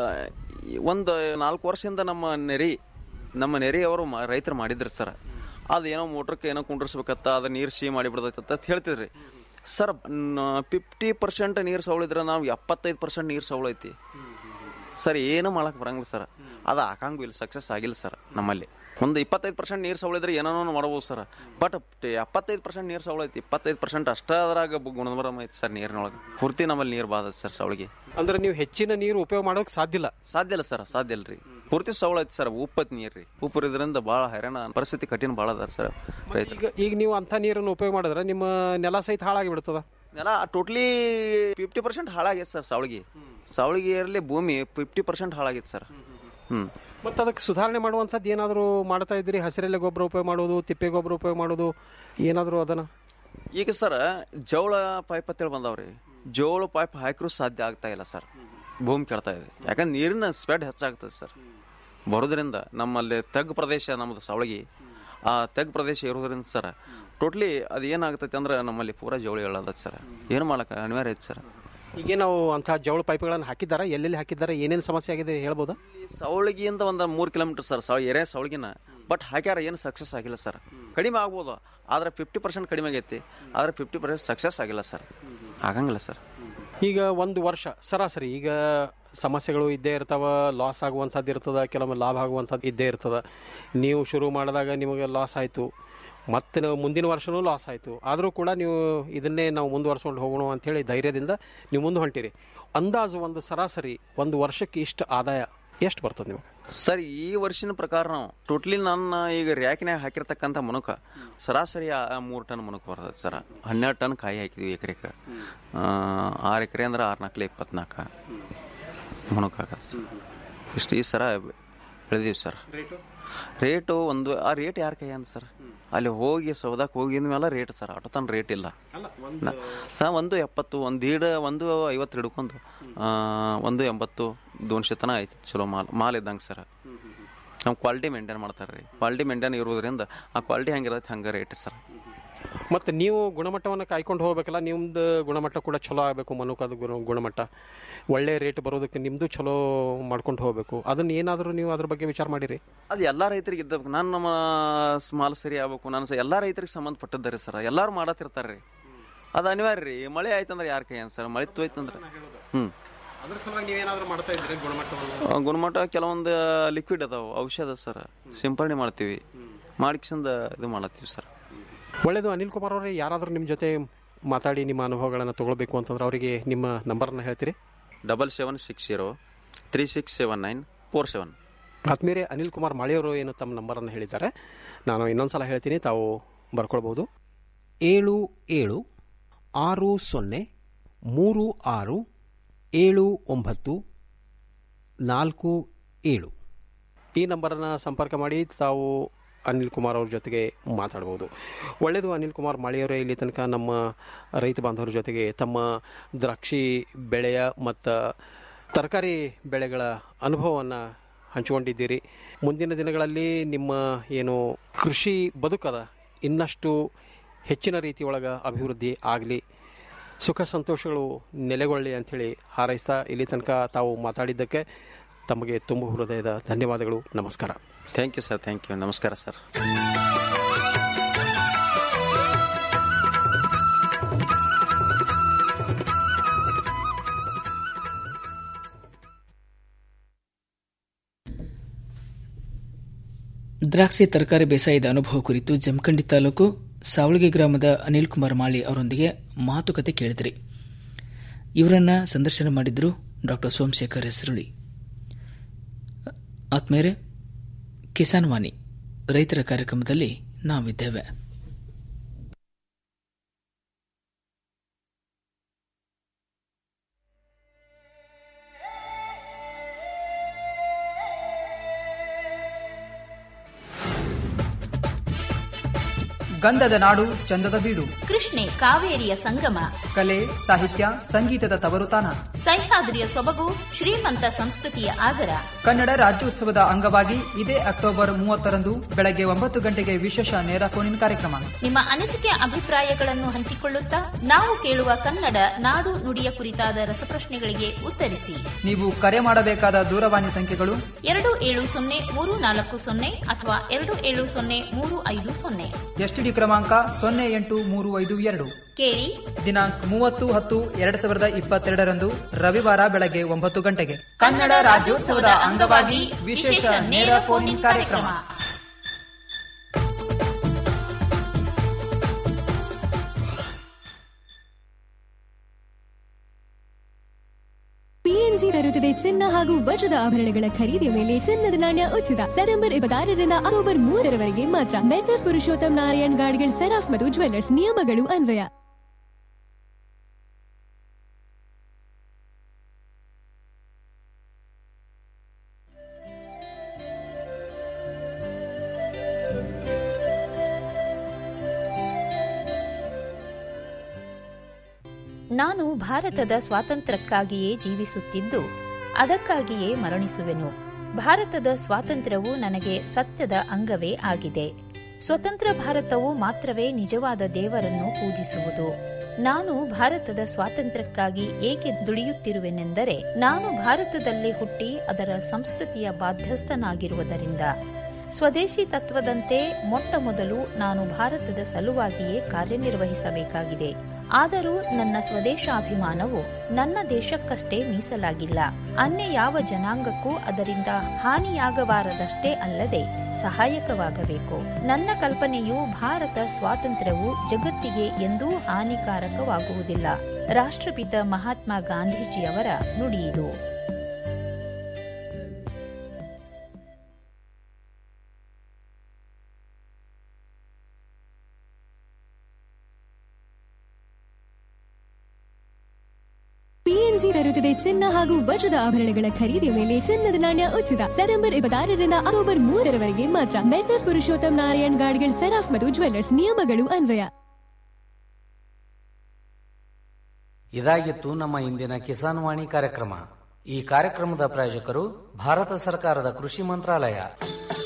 ಒಂದು ನಾಲ್ಕು ವರ್ಷದಿಂದ ನಮ್ಮ ನೆರಿ ನಮ್ಮ ನೆರೆ ಅವರು ರೈತರು ಮಾಡಿದ್ರು ಸರ್ ಅದೇನೋ ಮೋಟ್ರಕ್ಕೆ ಏನೋ ಕುಂಡ್ರಿಸ್ಬೇಕತ್ತ ಅದು ನೀರು ಸಿಹಿ ಮಾಡಿಬಿಡ್ದೈತೆ ಅಂತ ಹೇಳ್ತಿದ್ರಿ ಸರ್ ಫಿಫ್ಟಿ ಪರ್ಸೆಂಟ್ ನೀರು ಸವಳಿದ್ರೆ ನಾವು ಎಪ್ಪತ್ತೈದು ಪರ್ಸೆಂಟ್ ನೀರು ಸವಳೈತಿ ಸರ್ ಏನು ಮಾಡಕ್ ಬರಂಗಿಲ್ಲ ಸರ್ ಅದು ಹಾಕಂಗೂ ಇಲ್ಲ ಸಕ್ಸಸ್ ಆಗಿಲ್ಲ ಸರ್ ನಮ್ಮಲ್ಲಿ ಒಂದು ಇಪ್ಪತ್ತೈದು ಪರ್ಸೆಂಟ್ ನೀರು ಸವಳಿದ್ರೆ ಏನೋ ಮಾಡ್ಬೋದು ಸರ್ ಬಟ್ ಎಪ್ಪತ್ತೈದು ಪರ್ಸೆಂಟ್ ನೀರು ಸವಳೈತಿ ಇಪ್ಪತ್ತೈದು ಪರ್ಸೆಂಟ್ ಅಷ್ಟ ಅದ್ರಾಗ ಗುಣಮರಮ ಐತಿ ಸರ್ ನೀರಿನೊಳಗೆ ಪೂರ್ತಿ ನಮ್ಮಲ್ಲಿ ನೀರು ಬಾದ ಸರ್ ಸವಳಿಗೆ ಅಂದ್ರೆ ನೀವು ಹೆಚ್ಚಿನ ನೀರು ಉಪಯೋಗ ಮಾಡೋಕೆ ಸಾಧ್ಯ ಇಲ್ಲ ಸಾಧ್ಯ ಇಲ್ಲ ಸರ್ ಸಾಧ್ಯ ಇಲ್ಲ ರೀ ಪೂರ್ತಿ ಸವಳ ಐತಿ ಸರ್ ಉಪ್ಪತ್ ನೀರು ರೀ ಉಪ್ಪು ಇದರಿಂದ ಭಾಳ ಹೈರಾಣ ಪರಿಸ್ಥಿತಿ ಕಠಿಣ ಭಾಳ ಅದಾರ ಸರ್ ರೈತರು ಈಗ ಈಗ ನೀವು ಅಂಥ ನೀರನ್ನು ಉಪಯೋಗ ಮಾಡಿದ್ರೆ ನಿಮ್ಮ ನೆಲ ಸಹಿತ ಹಾಳಾಗಿ ಬಿಡ್ತದ ನೆಲ ಟೋಟ್ಲಿ ಫಿಫ್ಟಿ ಪರ್ಸೆಂಟ್ ಹಾಳಾಗೈತೆ ಸರ್ ಸಾವಳಿಗೆ ಸಾವಳಿಗೆಯಲ್ಲಿ ಭೂಮಿ ಫಿಫ್ಟಿ ಪರ್ಸೆಂಟ್ ಹಾಳಾಗೈತೆ ಸರ್ ಹ್ಞೂ ಮತ್ತು ಅದಕ್ಕೆ ಸುಧಾರಣೆ ಮಾಡುವಂಥದ್ದು ಏನಾದರೂ ಮಾಡ್ತಾ ಇದ್ದೀರಿ ಹಸಿರೆಲೆ ಗೊಬ್ಬರ ಉಪಯೋಗ ಮಾಡೋದು ತಿಪ್ಪೆ ಗೊಬ್ಬರ ಉಪಯೋಗ ಮಾಡೋದು ಏನಾದರೂ ಅದನ್ನ ಈಗ ಸರ್ ಜೋಳ ಪೈಪ್ ಅಂತೇಳಿ ಬಂದಾವ್ರಿ ಜೋಳ ಪೈಪ್ ಹಾಕಿರೂ ಸಾಧ್ಯ ಆಗ್ತಾ ಇಲ್ಲ ಸರ್ ಭೂಮಿ ಕೆಡ್ತಾ ಇದೆ ಯಾಕಂದ್ರೆ ನೀರಿನ ಸ್ಪೆಡ್ ಹೆಚ್ಚಾಗ್ತದೆ ಸರ್ ಬರೋದ್ರಿಂದ ನಮ್ಮಲ್ಲಿ ತಗ್ಗು ಪ್ರದೇಶ ನಮ್ಮದು ಸಾವಳಗಿ ಆ ತಗ್ಗು ಪ್ರದೇಶ ಇರೋದ್ರಿಂದ ಸರ್ ಟೋಟ್ಲಿ ಅದು ಏನಾಗ್ತೈತೆ ಅಂದ್ರೆ ನಮ್ಮಲ್ಲಿ ಪೂರಾ ಜೋಳಿ ಹೇಳದ ಸರ್ ಏನು ಮಾಡಕ್ಕೆ ಅನಿವಾರ್ಯ ಐತೆ ಸರ್ ಈಗ ನಾವು ಅಂಥ ಜವಳ ಪೈಪ್ಗಳನ್ನು ಹಾಕಿದ್ದಾರೆ ಎಲ್ಲೆಲ್ಲಿ ಹಾಕಿದ್ದಾರೆ ಏನೇನು ಸಮಸ್ಯೆ ಆಗಿದೆ ಹೇಳ್ಬೋದಾ ಸವಳಗಿಯಿಂದ ಒಂದು ಮೂರು ಕಿಲೋಮೀಟರ್ ಸರ್ ಸಾವ್ ಎರೆ ಸವಳಗಿನ ಬಟ್ ಹಾಕ್ಯಾರ ಏನು ಸಕ್ಸಸ್ ಆಗಿಲ್ಲ ಸರ್ ಕಡಿಮೆ ಆಗ್ಬೋದು ಆದ್ರೆ ಫಿಫ್ಟಿ ಪರ್ಸೆಂಟ್ ಕಡಿಮೆ ಆಗೈತಿ ಆದ್ರೆ ಫಿಫ್ಟಿ ಪರ್ಸೆಂಟ್ ಸಕ್ಸಸ್ ಆಗಿಲ್ಲ ಸರ್ ಆಗಂಗಿಲ್ಲ ಸರ್ ಈಗ ಒಂದು ವರ್ಷ ಸರಾಸರಿ ಈಗ ಸಮಸ್ಯೆಗಳು ಇದ್ದೇ ಇರ್ತಾವ ಲಾಸ್ ಆಗುವಂಥದ್ದು ಇರ್ತದ ಕೆಲವೊಮ್ಮೆ ಲಾಭ ಆಗುವಂಥದ್ದು ಇದ್ದೇ ಇರ್ತದ ನೀವು ಶುರು ಮಾಡಿದಾಗ ನಿಮಗೆ ಲಾಸ್ ಆಯಿತು ಮತ್ತೆ ನಾವು ಮುಂದಿನ ವರ್ಷನೂ ಲಾಸ್ ಆಯಿತು ಆದರೂ ಕೂಡ ನೀವು ಇದನ್ನೇ ನಾವು ಮುಂದುವರ್ಸ್ಕೊಂಡು ಹೋಗೋಣ ಅಂಥೇಳಿ ಧೈರ್ಯದಿಂದ ನೀವು ಮುಂದೆ ಹೊಂಟಿರಿ ಅಂದಾಜು ಒಂದು ಸರಾಸರಿ ಒಂದು ವರ್ಷಕ್ಕೆ ಇಷ್ಟು ಆದಾಯ ಎಷ್ಟು ಬರ್ತದೆ ನಿಮಗೆ ಸರ್ ಈ ವರ್ಷಿನ ಪ್ರಕಾರ ನಾವು ಟೋಟ್ಲಿ ನನ್ನ ಈಗ ರ್ಯಾಕಿನಾಗ ಹಾಕಿರ್ತಕ್ಕಂಥ ಮುನುಕ ಸರಾಸರಿ ಮೂರು ಟನ್ ಮುನುಕ ಬರ್ತದೆ ಸರ್ ಹನ್ನೆರಡು ಟನ್ ಕಾಯಿ ಹಾಕಿದ್ವಿ ಎಕರೆಗೆ ಆರು ಎಕರೆ ಅಂದ್ರೆ ಆರು ನಾಲ್ಕಲೆ ಇಪ್ಪತ್ನಾಲ್ಕು ಮುನುಕ ಆಗತ್ತೆ ಸರ್ ಇಷ್ಟು ಈ ಸರ ಬೆಳೆದೀವಿ ಸರ್ ರೇಟು ಒಂದು ಆ ರೇಟ್ ಯಾರ ಕೈ ಅಂತ ಸರ್ ಅಲ್ಲಿ ಹೋಗಿ ಸೌದಾಕ್ ಹೋಗಿದ ಮೇಲೆ ರೇಟ್ ಸರ್ ಅಟೋ ತನ ರೇಟ್ ಇಲ್ಲ ನ- ಸರ್ ಒಂದು ಎಪ್ಪತ್ತು ಒಂದು ದೀಡ್ ಒಂದು ಐವತ್ತು ಹಿಡ್ಕೊಂಡು ಆ, ಒಂದು ಎಂಬತ್ತು ದೋನ್ಶೆ ತನ ಐತಿ ಚಲೋ ಮಾಲ್ ಮಾಲ್ ಇದ್ದಂಗೆ ಸರ್ ನಾವು ಕ್ವಾಲಿಟಿ ಮೇಂಟೈನ್ ಮಾಡ್ತಾರೆ ರೀ ಕ್ವಾಲಿಟಿ ಮೇಂಟೈನ್ ಇರೋದ್ರಿಂದ ಆ ಕ್ವಾಲಿಟಿ ಹೆಂಗಿರತ್ತೆ ಹಂಗೆ ರೇಟ್ ಸರ್ ಮತ್ತು ನೀವು ಗುಣಮಟ್ಟವನ್ನು ಕಾಯ್ಕೊಂಡು ಹೋಗ್ಬೇಕಲ್ಲ ನಿಮ್ದು ಗುಣಮಟ್ಟ ಕೂಡ ಚಲೋ ಆಗಬೇಕು ಮನುಕದ ಗುಣ ಗುಣಮಟ್ಟ ಒಳ್ಳೆ ರೇಟ್ ಬರೋದಕ್ಕೆ ನಿಮ್ಮದು ಚಲೋ ಮಾಡ್ಕೊಂಡು ಹೋಗಬೇಕು ಅದನ್ನ ಏನಾದರೂ ನೀವು ಅದ್ರ ಬಗ್ಗೆ ವಿಚಾರ ಮಾಡಿರಿ ಅದು ಎಲ್ಲ ರೈತರಿಗೆ ಇದ್ದಬೇಕು ನಾನು ನಮ್ಮ ಮಾಲ್ ಸರಿ ಆಗ್ಬೇಕು ನಾನು ಸ ಎಲ್ಲ ರೈತರಿಗೆ ಸಂಬಂಧಪಟ್ಟದ್ದಾರೆ ಸರ್ ಎಲ್ಲರೂ ಮಾಡತ್ತಿರ್ತಾರೆ ರೀ ಅದು ಅನಿವಾರ್ಯ ರೀ ಮಳೆ ಆಯ್ತಂದ್ರೆ ಯಾರ ಕೈ ಅಂತ ಸರ್ ಮಳೆ ತೋಯ್ತಂದ್ರೆ ಹ್ಞೂ ಅದ್ರ ಸಲುವಾಗಿ ನೀವೇನಾದರೂ ಮಾಡ್ತಾ ಇದ್ದೀರಿ ಗುಣಮಟ್ಟವನ್ನು ಆ, ಗುಣಮಟ್ಟ ಕೆಲವೊಂದು ಲಿಕ್ವಿಡ್ ಅದಾವ ಔಷಧ ಸರ್ ಸಿಂಪರಣೆ ಮಾಡ್ತೀವಿ ಮಾಡಿಕ್ಸಿಂದ ಇದು ಮಾಡತ್ತೀವಿ ಸರ್ ಒಳ್ಳೇದು ಅನಿಲ್ ಕುಮಾರ್ ಅವರೇ ಯಾರಾದರೂ ನಿಮ್ಮ ಜೊತೆ ಮಾತಾಡಿ ನಿಮ್ಮ ಅನುಭವಗಳನ್ನು ತಗೊಳ್ಬೇಕು ಅಂತಂದ್ರೆ ಅವರಿಗೆ ನಿಮ್ಮ ನಂಬರನ್ನು ಹೇಳ್ತೀರಿ double seven six zero three six seven nine four seven ಆದ್ಮೇಲೆ ಅನಿಲ್ ಕುಮಾರ್ ಮಾಳಿಯವರು ಏನು ತಮ್ಮ ನಂಬರನ್ನು ಹೇಳಿದ್ದಾರೆ ನಾನು ಇನ್ನೊಂದು ಸಲ ಹೇಳ್ತೀನಿ ತಾವು ಬರ್ಕೊಳ್ಬೋದು ಏಳು ಏಳು ಆರು ಸೊನ್ನೆ ಮೂರು ಆರು ಏಳು ಒಂಬತ್ತು ನಾಲ್ಕು ಏಳು ಈ ನಂಬರನ್ನು ಸಂಪರ್ಕ ಮಾಡಿ ತಾವು ಅನಿಲ್ ಕುಮಾರ್ ಅವ್ರ ಜೊತೆಗೆ ಮಾತಾಡ್ಬೋದು ಒಳ್ಳೆಯದು ಅನಿಲ್ ಕುಮಾರ್ ಮಾಳಿಯವರೇ ಇಲ್ಲಿ ತನಕ ನಮ್ಮ ರೈತ ಬಾಂಧವರ ಜೊತೆಗೆ ತಮ್ಮ ದ್ರಾಕ್ಷಿ ಬೆಳೆಯ ಮತ್ತು ತರಕಾರಿ ಬೆಳೆಗಳ ಅನುಭವವನ್ನು ಹಂಚಿಕೊಂಡಿದ್ದೀರಿ ಮುಂದಿನ ದಿನಗಳಲ್ಲಿ ನಿಮ್ಮ ಏನು ಕೃಷಿ ಬದುಕದ ಇನ್ನಷ್ಟು ಹೆಚ್ಚಿನ ರೀತಿಯೊಳಗೆ ಅಭಿವೃದ್ಧಿ ಆಗಲಿ ಸುಖ ಸಂತೋಷಗಳು ನೆಲೆಗೊಳ್ಳಿ ಅಂಥೇಳಿ ಹಾರೈಸ್ತಾ ಇಲ್ಲಿ ತನಕ ತಾವು ಮಾತಾಡಿದ್ದಕ್ಕೆ ತಮಗೆ ತುಂಬ ಹೃದಯದ ಧನ್ಯವಾದಗಳು ನಮಸ್ಕಾರ thank you sir thank you ನಮಸ್ಕಾರ ಸರ್ ದ್ರಾಕ್ಷಿ ತರಕಾರಿ ಬೇಸಾಯದ ಅನುಭವ ಕುರಿತು ಜಮಖಂಡಿ ತಾಲೂಕು ಸಾವಳಗಿ ಗ್ರಾಮದ ಅನಿಲ್ ಕುಮಾರ್ ಮಾಳಿ ಅವರೊಂದಿಗೆ ಮಾತುಕತೆ ಕೇಳಿದ್ರಿ ಇವರನ್ನ ಸಂದರ್ಶನ ಮಾಡಿದ್ರು ಡಾಕ್ಟರ್ ಸೋಮಶೇಖರ್ ಹೆಸರುಳಿ ಆತ್ಮೇರೆ ಕಿಸಾನ್ ವಾಣಿ ರೈತರ ಕಾರ್ಯಕ್ರಮದಲ್ಲಿ ನಾವಿದ್ದೇವೆ ಗಂಧದ ನಾಡು ಚಂದದ ಬೀಡು ಕೃಷ್ಣೆ ಕಾವೇರಿಯ ಸಂಗಮ ಕಲೆ ಸಾಹಿತ್ಯ ಸಂಗೀತದ ತವರುತಾನ ಸಹ್ಯಾದ್ರಿಯ ಸೊಬಗು ಶ್ರೀಮಂತ ಸಂಸ್ಕೃತಿಯ ಆಗರ ಕನ್ನಡ ರಾಜ್ಯೋತ್ಸವದ ಅಂಗವಾಗಿ ಇದೇ ಅಕ್ಟೋಬರ್ ಮೂವತ್ತರಂದು ಬೆಳಗ್ಗೆ ಒಂಬತ್ತು ಗಂಟೆಗೆ ವಿಶೇಷ ನೇರ ಫೋನ್ ಕಾರ್ಯಕ್ರಮ ನಿಮ್ಮ ಅನಿಸಿಕೆ ಅಭಿಪ್ರಾಯಗಳನ್ನು ಹಂಚಿಕೊಳ್ಳುತ್ತಾ ನಾವು ಕೇಳುವ ಕನ್ನಡ ನಾಡು ನುಡಿಯ ಕುರಿತಾದ ರಸಪ್ರಶ್ನೆಗಳಿಗೆ ಉತ್ತರಿಸಿ ನೀವು ಕರೆ ಮಾಡಬೇಕಾದ ದೂರವಾಣಿ ಸಂಖ್ಯೆಗಳು ಎರಡು ಏಳು ಸೊನ್ನೆ ಮೂರು ನಾಲ್ಕು ಸೊನ್ನೆ ಅಥವಾ ಎರಡು ಏಳು ಸೊನ್ನೆ ಮೂರು ಐದು ಸೊನ್ನೆ ಎಸ್ಟಿಡಿ ಕ್ರಮಾಂಕ ಸೊನ್ನೆ ಎಂಟು ಮೂರು ಐದು ಎರಡು ಕೇಳಿ ದಿನಾಂಕ ಮೂವತ್ತು ಹತ್ತು ಎರಡ್ ಸಾವಿರದ ಇಪ್ಪತ್ತೆರಡರಂದು ರವಿವಾರ ಬೆಳಗ್ಗೆ ಒಂಬತ್ತು ಗಂಟೆಗೆ ಕನ್ನಡ ರಾಜ್ಯೋತ್ಸವದ ಅಂಗವಾಗಿ ವಿಶೇಷ ನೇರ ಫೋನ್ ಇನ್ ಕಾರ್ಯಕ್ರಮ ಪಿಎನ್ಜಿ ತರುತ್ತದೆ ಚಿನ್ನ ಹಾಗೂ ವಜ್ರದ ಆಭರಣಗಳ ಖರೀದಿಯ ಮೇಲೆ ಚಿನ್ನದ ನಾಣ್ಯ ಉಚಿತ ಸೆಪ್ಟೆಂಬರ್ ಇಪ್ಪತ್ತಾರರಿಂದ ಅಕ್ಟೋಬರ್ ಮೂರರವರೆಗೆ ಮಾತ್ರ ಮೆಸರ್ಸ್ ಪುರುಷೋತ್ತಮ್ ನಾರಾಯಣ್ ಗಾಡ್ಗಿಲ್ ಸೆರಾಫ್ ಮತ್ತು ಜ್ವೆಲ್ಲರ್ಸ್ ನಿಯಮಗಳು ಅನ್ವಯ ನಾನು ಭಾರತದ ಸ್ವಾತಂತ್ರ್ಯಕ್ಕಾಗಿಯೇ ಜೀವಿಸುತ್ತಿದ್ದು ಅದಕ್ಕಾಗಿಯೇ ಮರಣಿಸುವೆನು ಭಾರತದ ಸ್ವಾತಂತ್ರ್ಯವು ನನಗೆ ಸತ್ಯದ ಅಂಗವೇ ಆಗಿದೆ ಸ್ವತಂತ್ರ ಭಾರತವು ಮಾತ್ರವೇ ನಿಜವಾದ ದೇವರನ್ನು ಪೂಜಿಸುವುದು ನಾನು ಭಾರತದ ಸ್ವಾತಂತ್ರ್ಯಕ್ಕಾಗಿ ಏಕೆ ದುಡಿಯುತ್ತಿರುವೆನೆಂದರೆ ನಾನು ಭಾರತದಲ್ಲಿ ಹುಟ್ಟಿ ಅದರ ಸಂಸ್ಕೃತಿಯ ಬಾಧ್ಯಸ್ಥನಾಗಿರುವುದರಿಂದ ಸ್ವದೇಶಿ ತತ್ವದಂತೆ ಮೊಟ್ಟ ಮೊದಲು ನಾನು ಭಾರತದ ಸಲುವಾಗಿಯೇ ಕಾರ್ಯನಿರ್ವಹಿಸಬೇಕಾಗಿದೆ ಆದರೂ ನನ್ನ ಸ್ವದೇಶಾಭಿಮಾನವು ನನ್ನ ದೇಶಕ್ಕಷ್ಟೇ ಮೀಸಲಾಗಿಲ್ಲ ಅನ್ಯ ಯಾವ ಜನಾಂಗಕ್ಕೂ ಅದರಿಂದ ಹಾನಿಯಾಗಬಾರದಷ್ಟೇ ಅಲ್ಲದೆ ಸಹಾಯಕವಾಗಬೇಕು ನನ್ನ ಕಲ್ಪನೆಯು ಭಾರತ ಸ್ವಾತಂತ್ರ್ಯವು ಜಗತ್ತಿಗೆ ಎಂದೂ ಹಾನಿಕಾರಕವಾಗುವುದಿಲ್ಲ ರಾಷ್ಟ್ರಪಿತ ಮಹಾತ್ಮ ಗಾಂಧೀಜಿಯವರ ನುಡಿಯಿದು ಪಿಎನ್ಜಿ ತರುತ್ತದೆ ಚಿನ್ನ ಹಾಗೂ ವಜ್ರದ ಆಭರಣಗಳ ಖರೀದಿಯ ಮೇಲೆ ಚಿನ್ನದ ನಾಣ್ಯ ಉಚಿತ ಸೆಪ್ಟೆಂಬರ್ ಇಪ್ಪತ್ತಾರರಿಂದ ಅಕ್ಟೋಬರ್ ಮೂರರವರೆಗೆ ಮಾತ್ರ ಮೆಸರ್ಸ್ ಪುರುಷೋತ್ತಮ್ ನಾರಾಯಣ್ ಗಾಡ್ಗಿಲ್ ಸೆರಾಫ್ ಮತ್ತು ಜ್ವೆಲ್ಲರ್ಸ್ ನಿಯಮಗಳು ಅನ್ವಯ ಇದಾಗಿತ್ತು ನಮ್ಮ ಇಂದಿನ ಕಿಸಾನ್ ವಾಣಿ ಕಾರ್ಯಕ್ರಮ ಈ ಕಾರ್ಯಕ್ರಮದ ಪ್ರಾಯೋಜಕರು ಭಾರತ ಸರ್ಕಾರದ ಕೃಷಿ ಮಂತ್ರಾಲಯ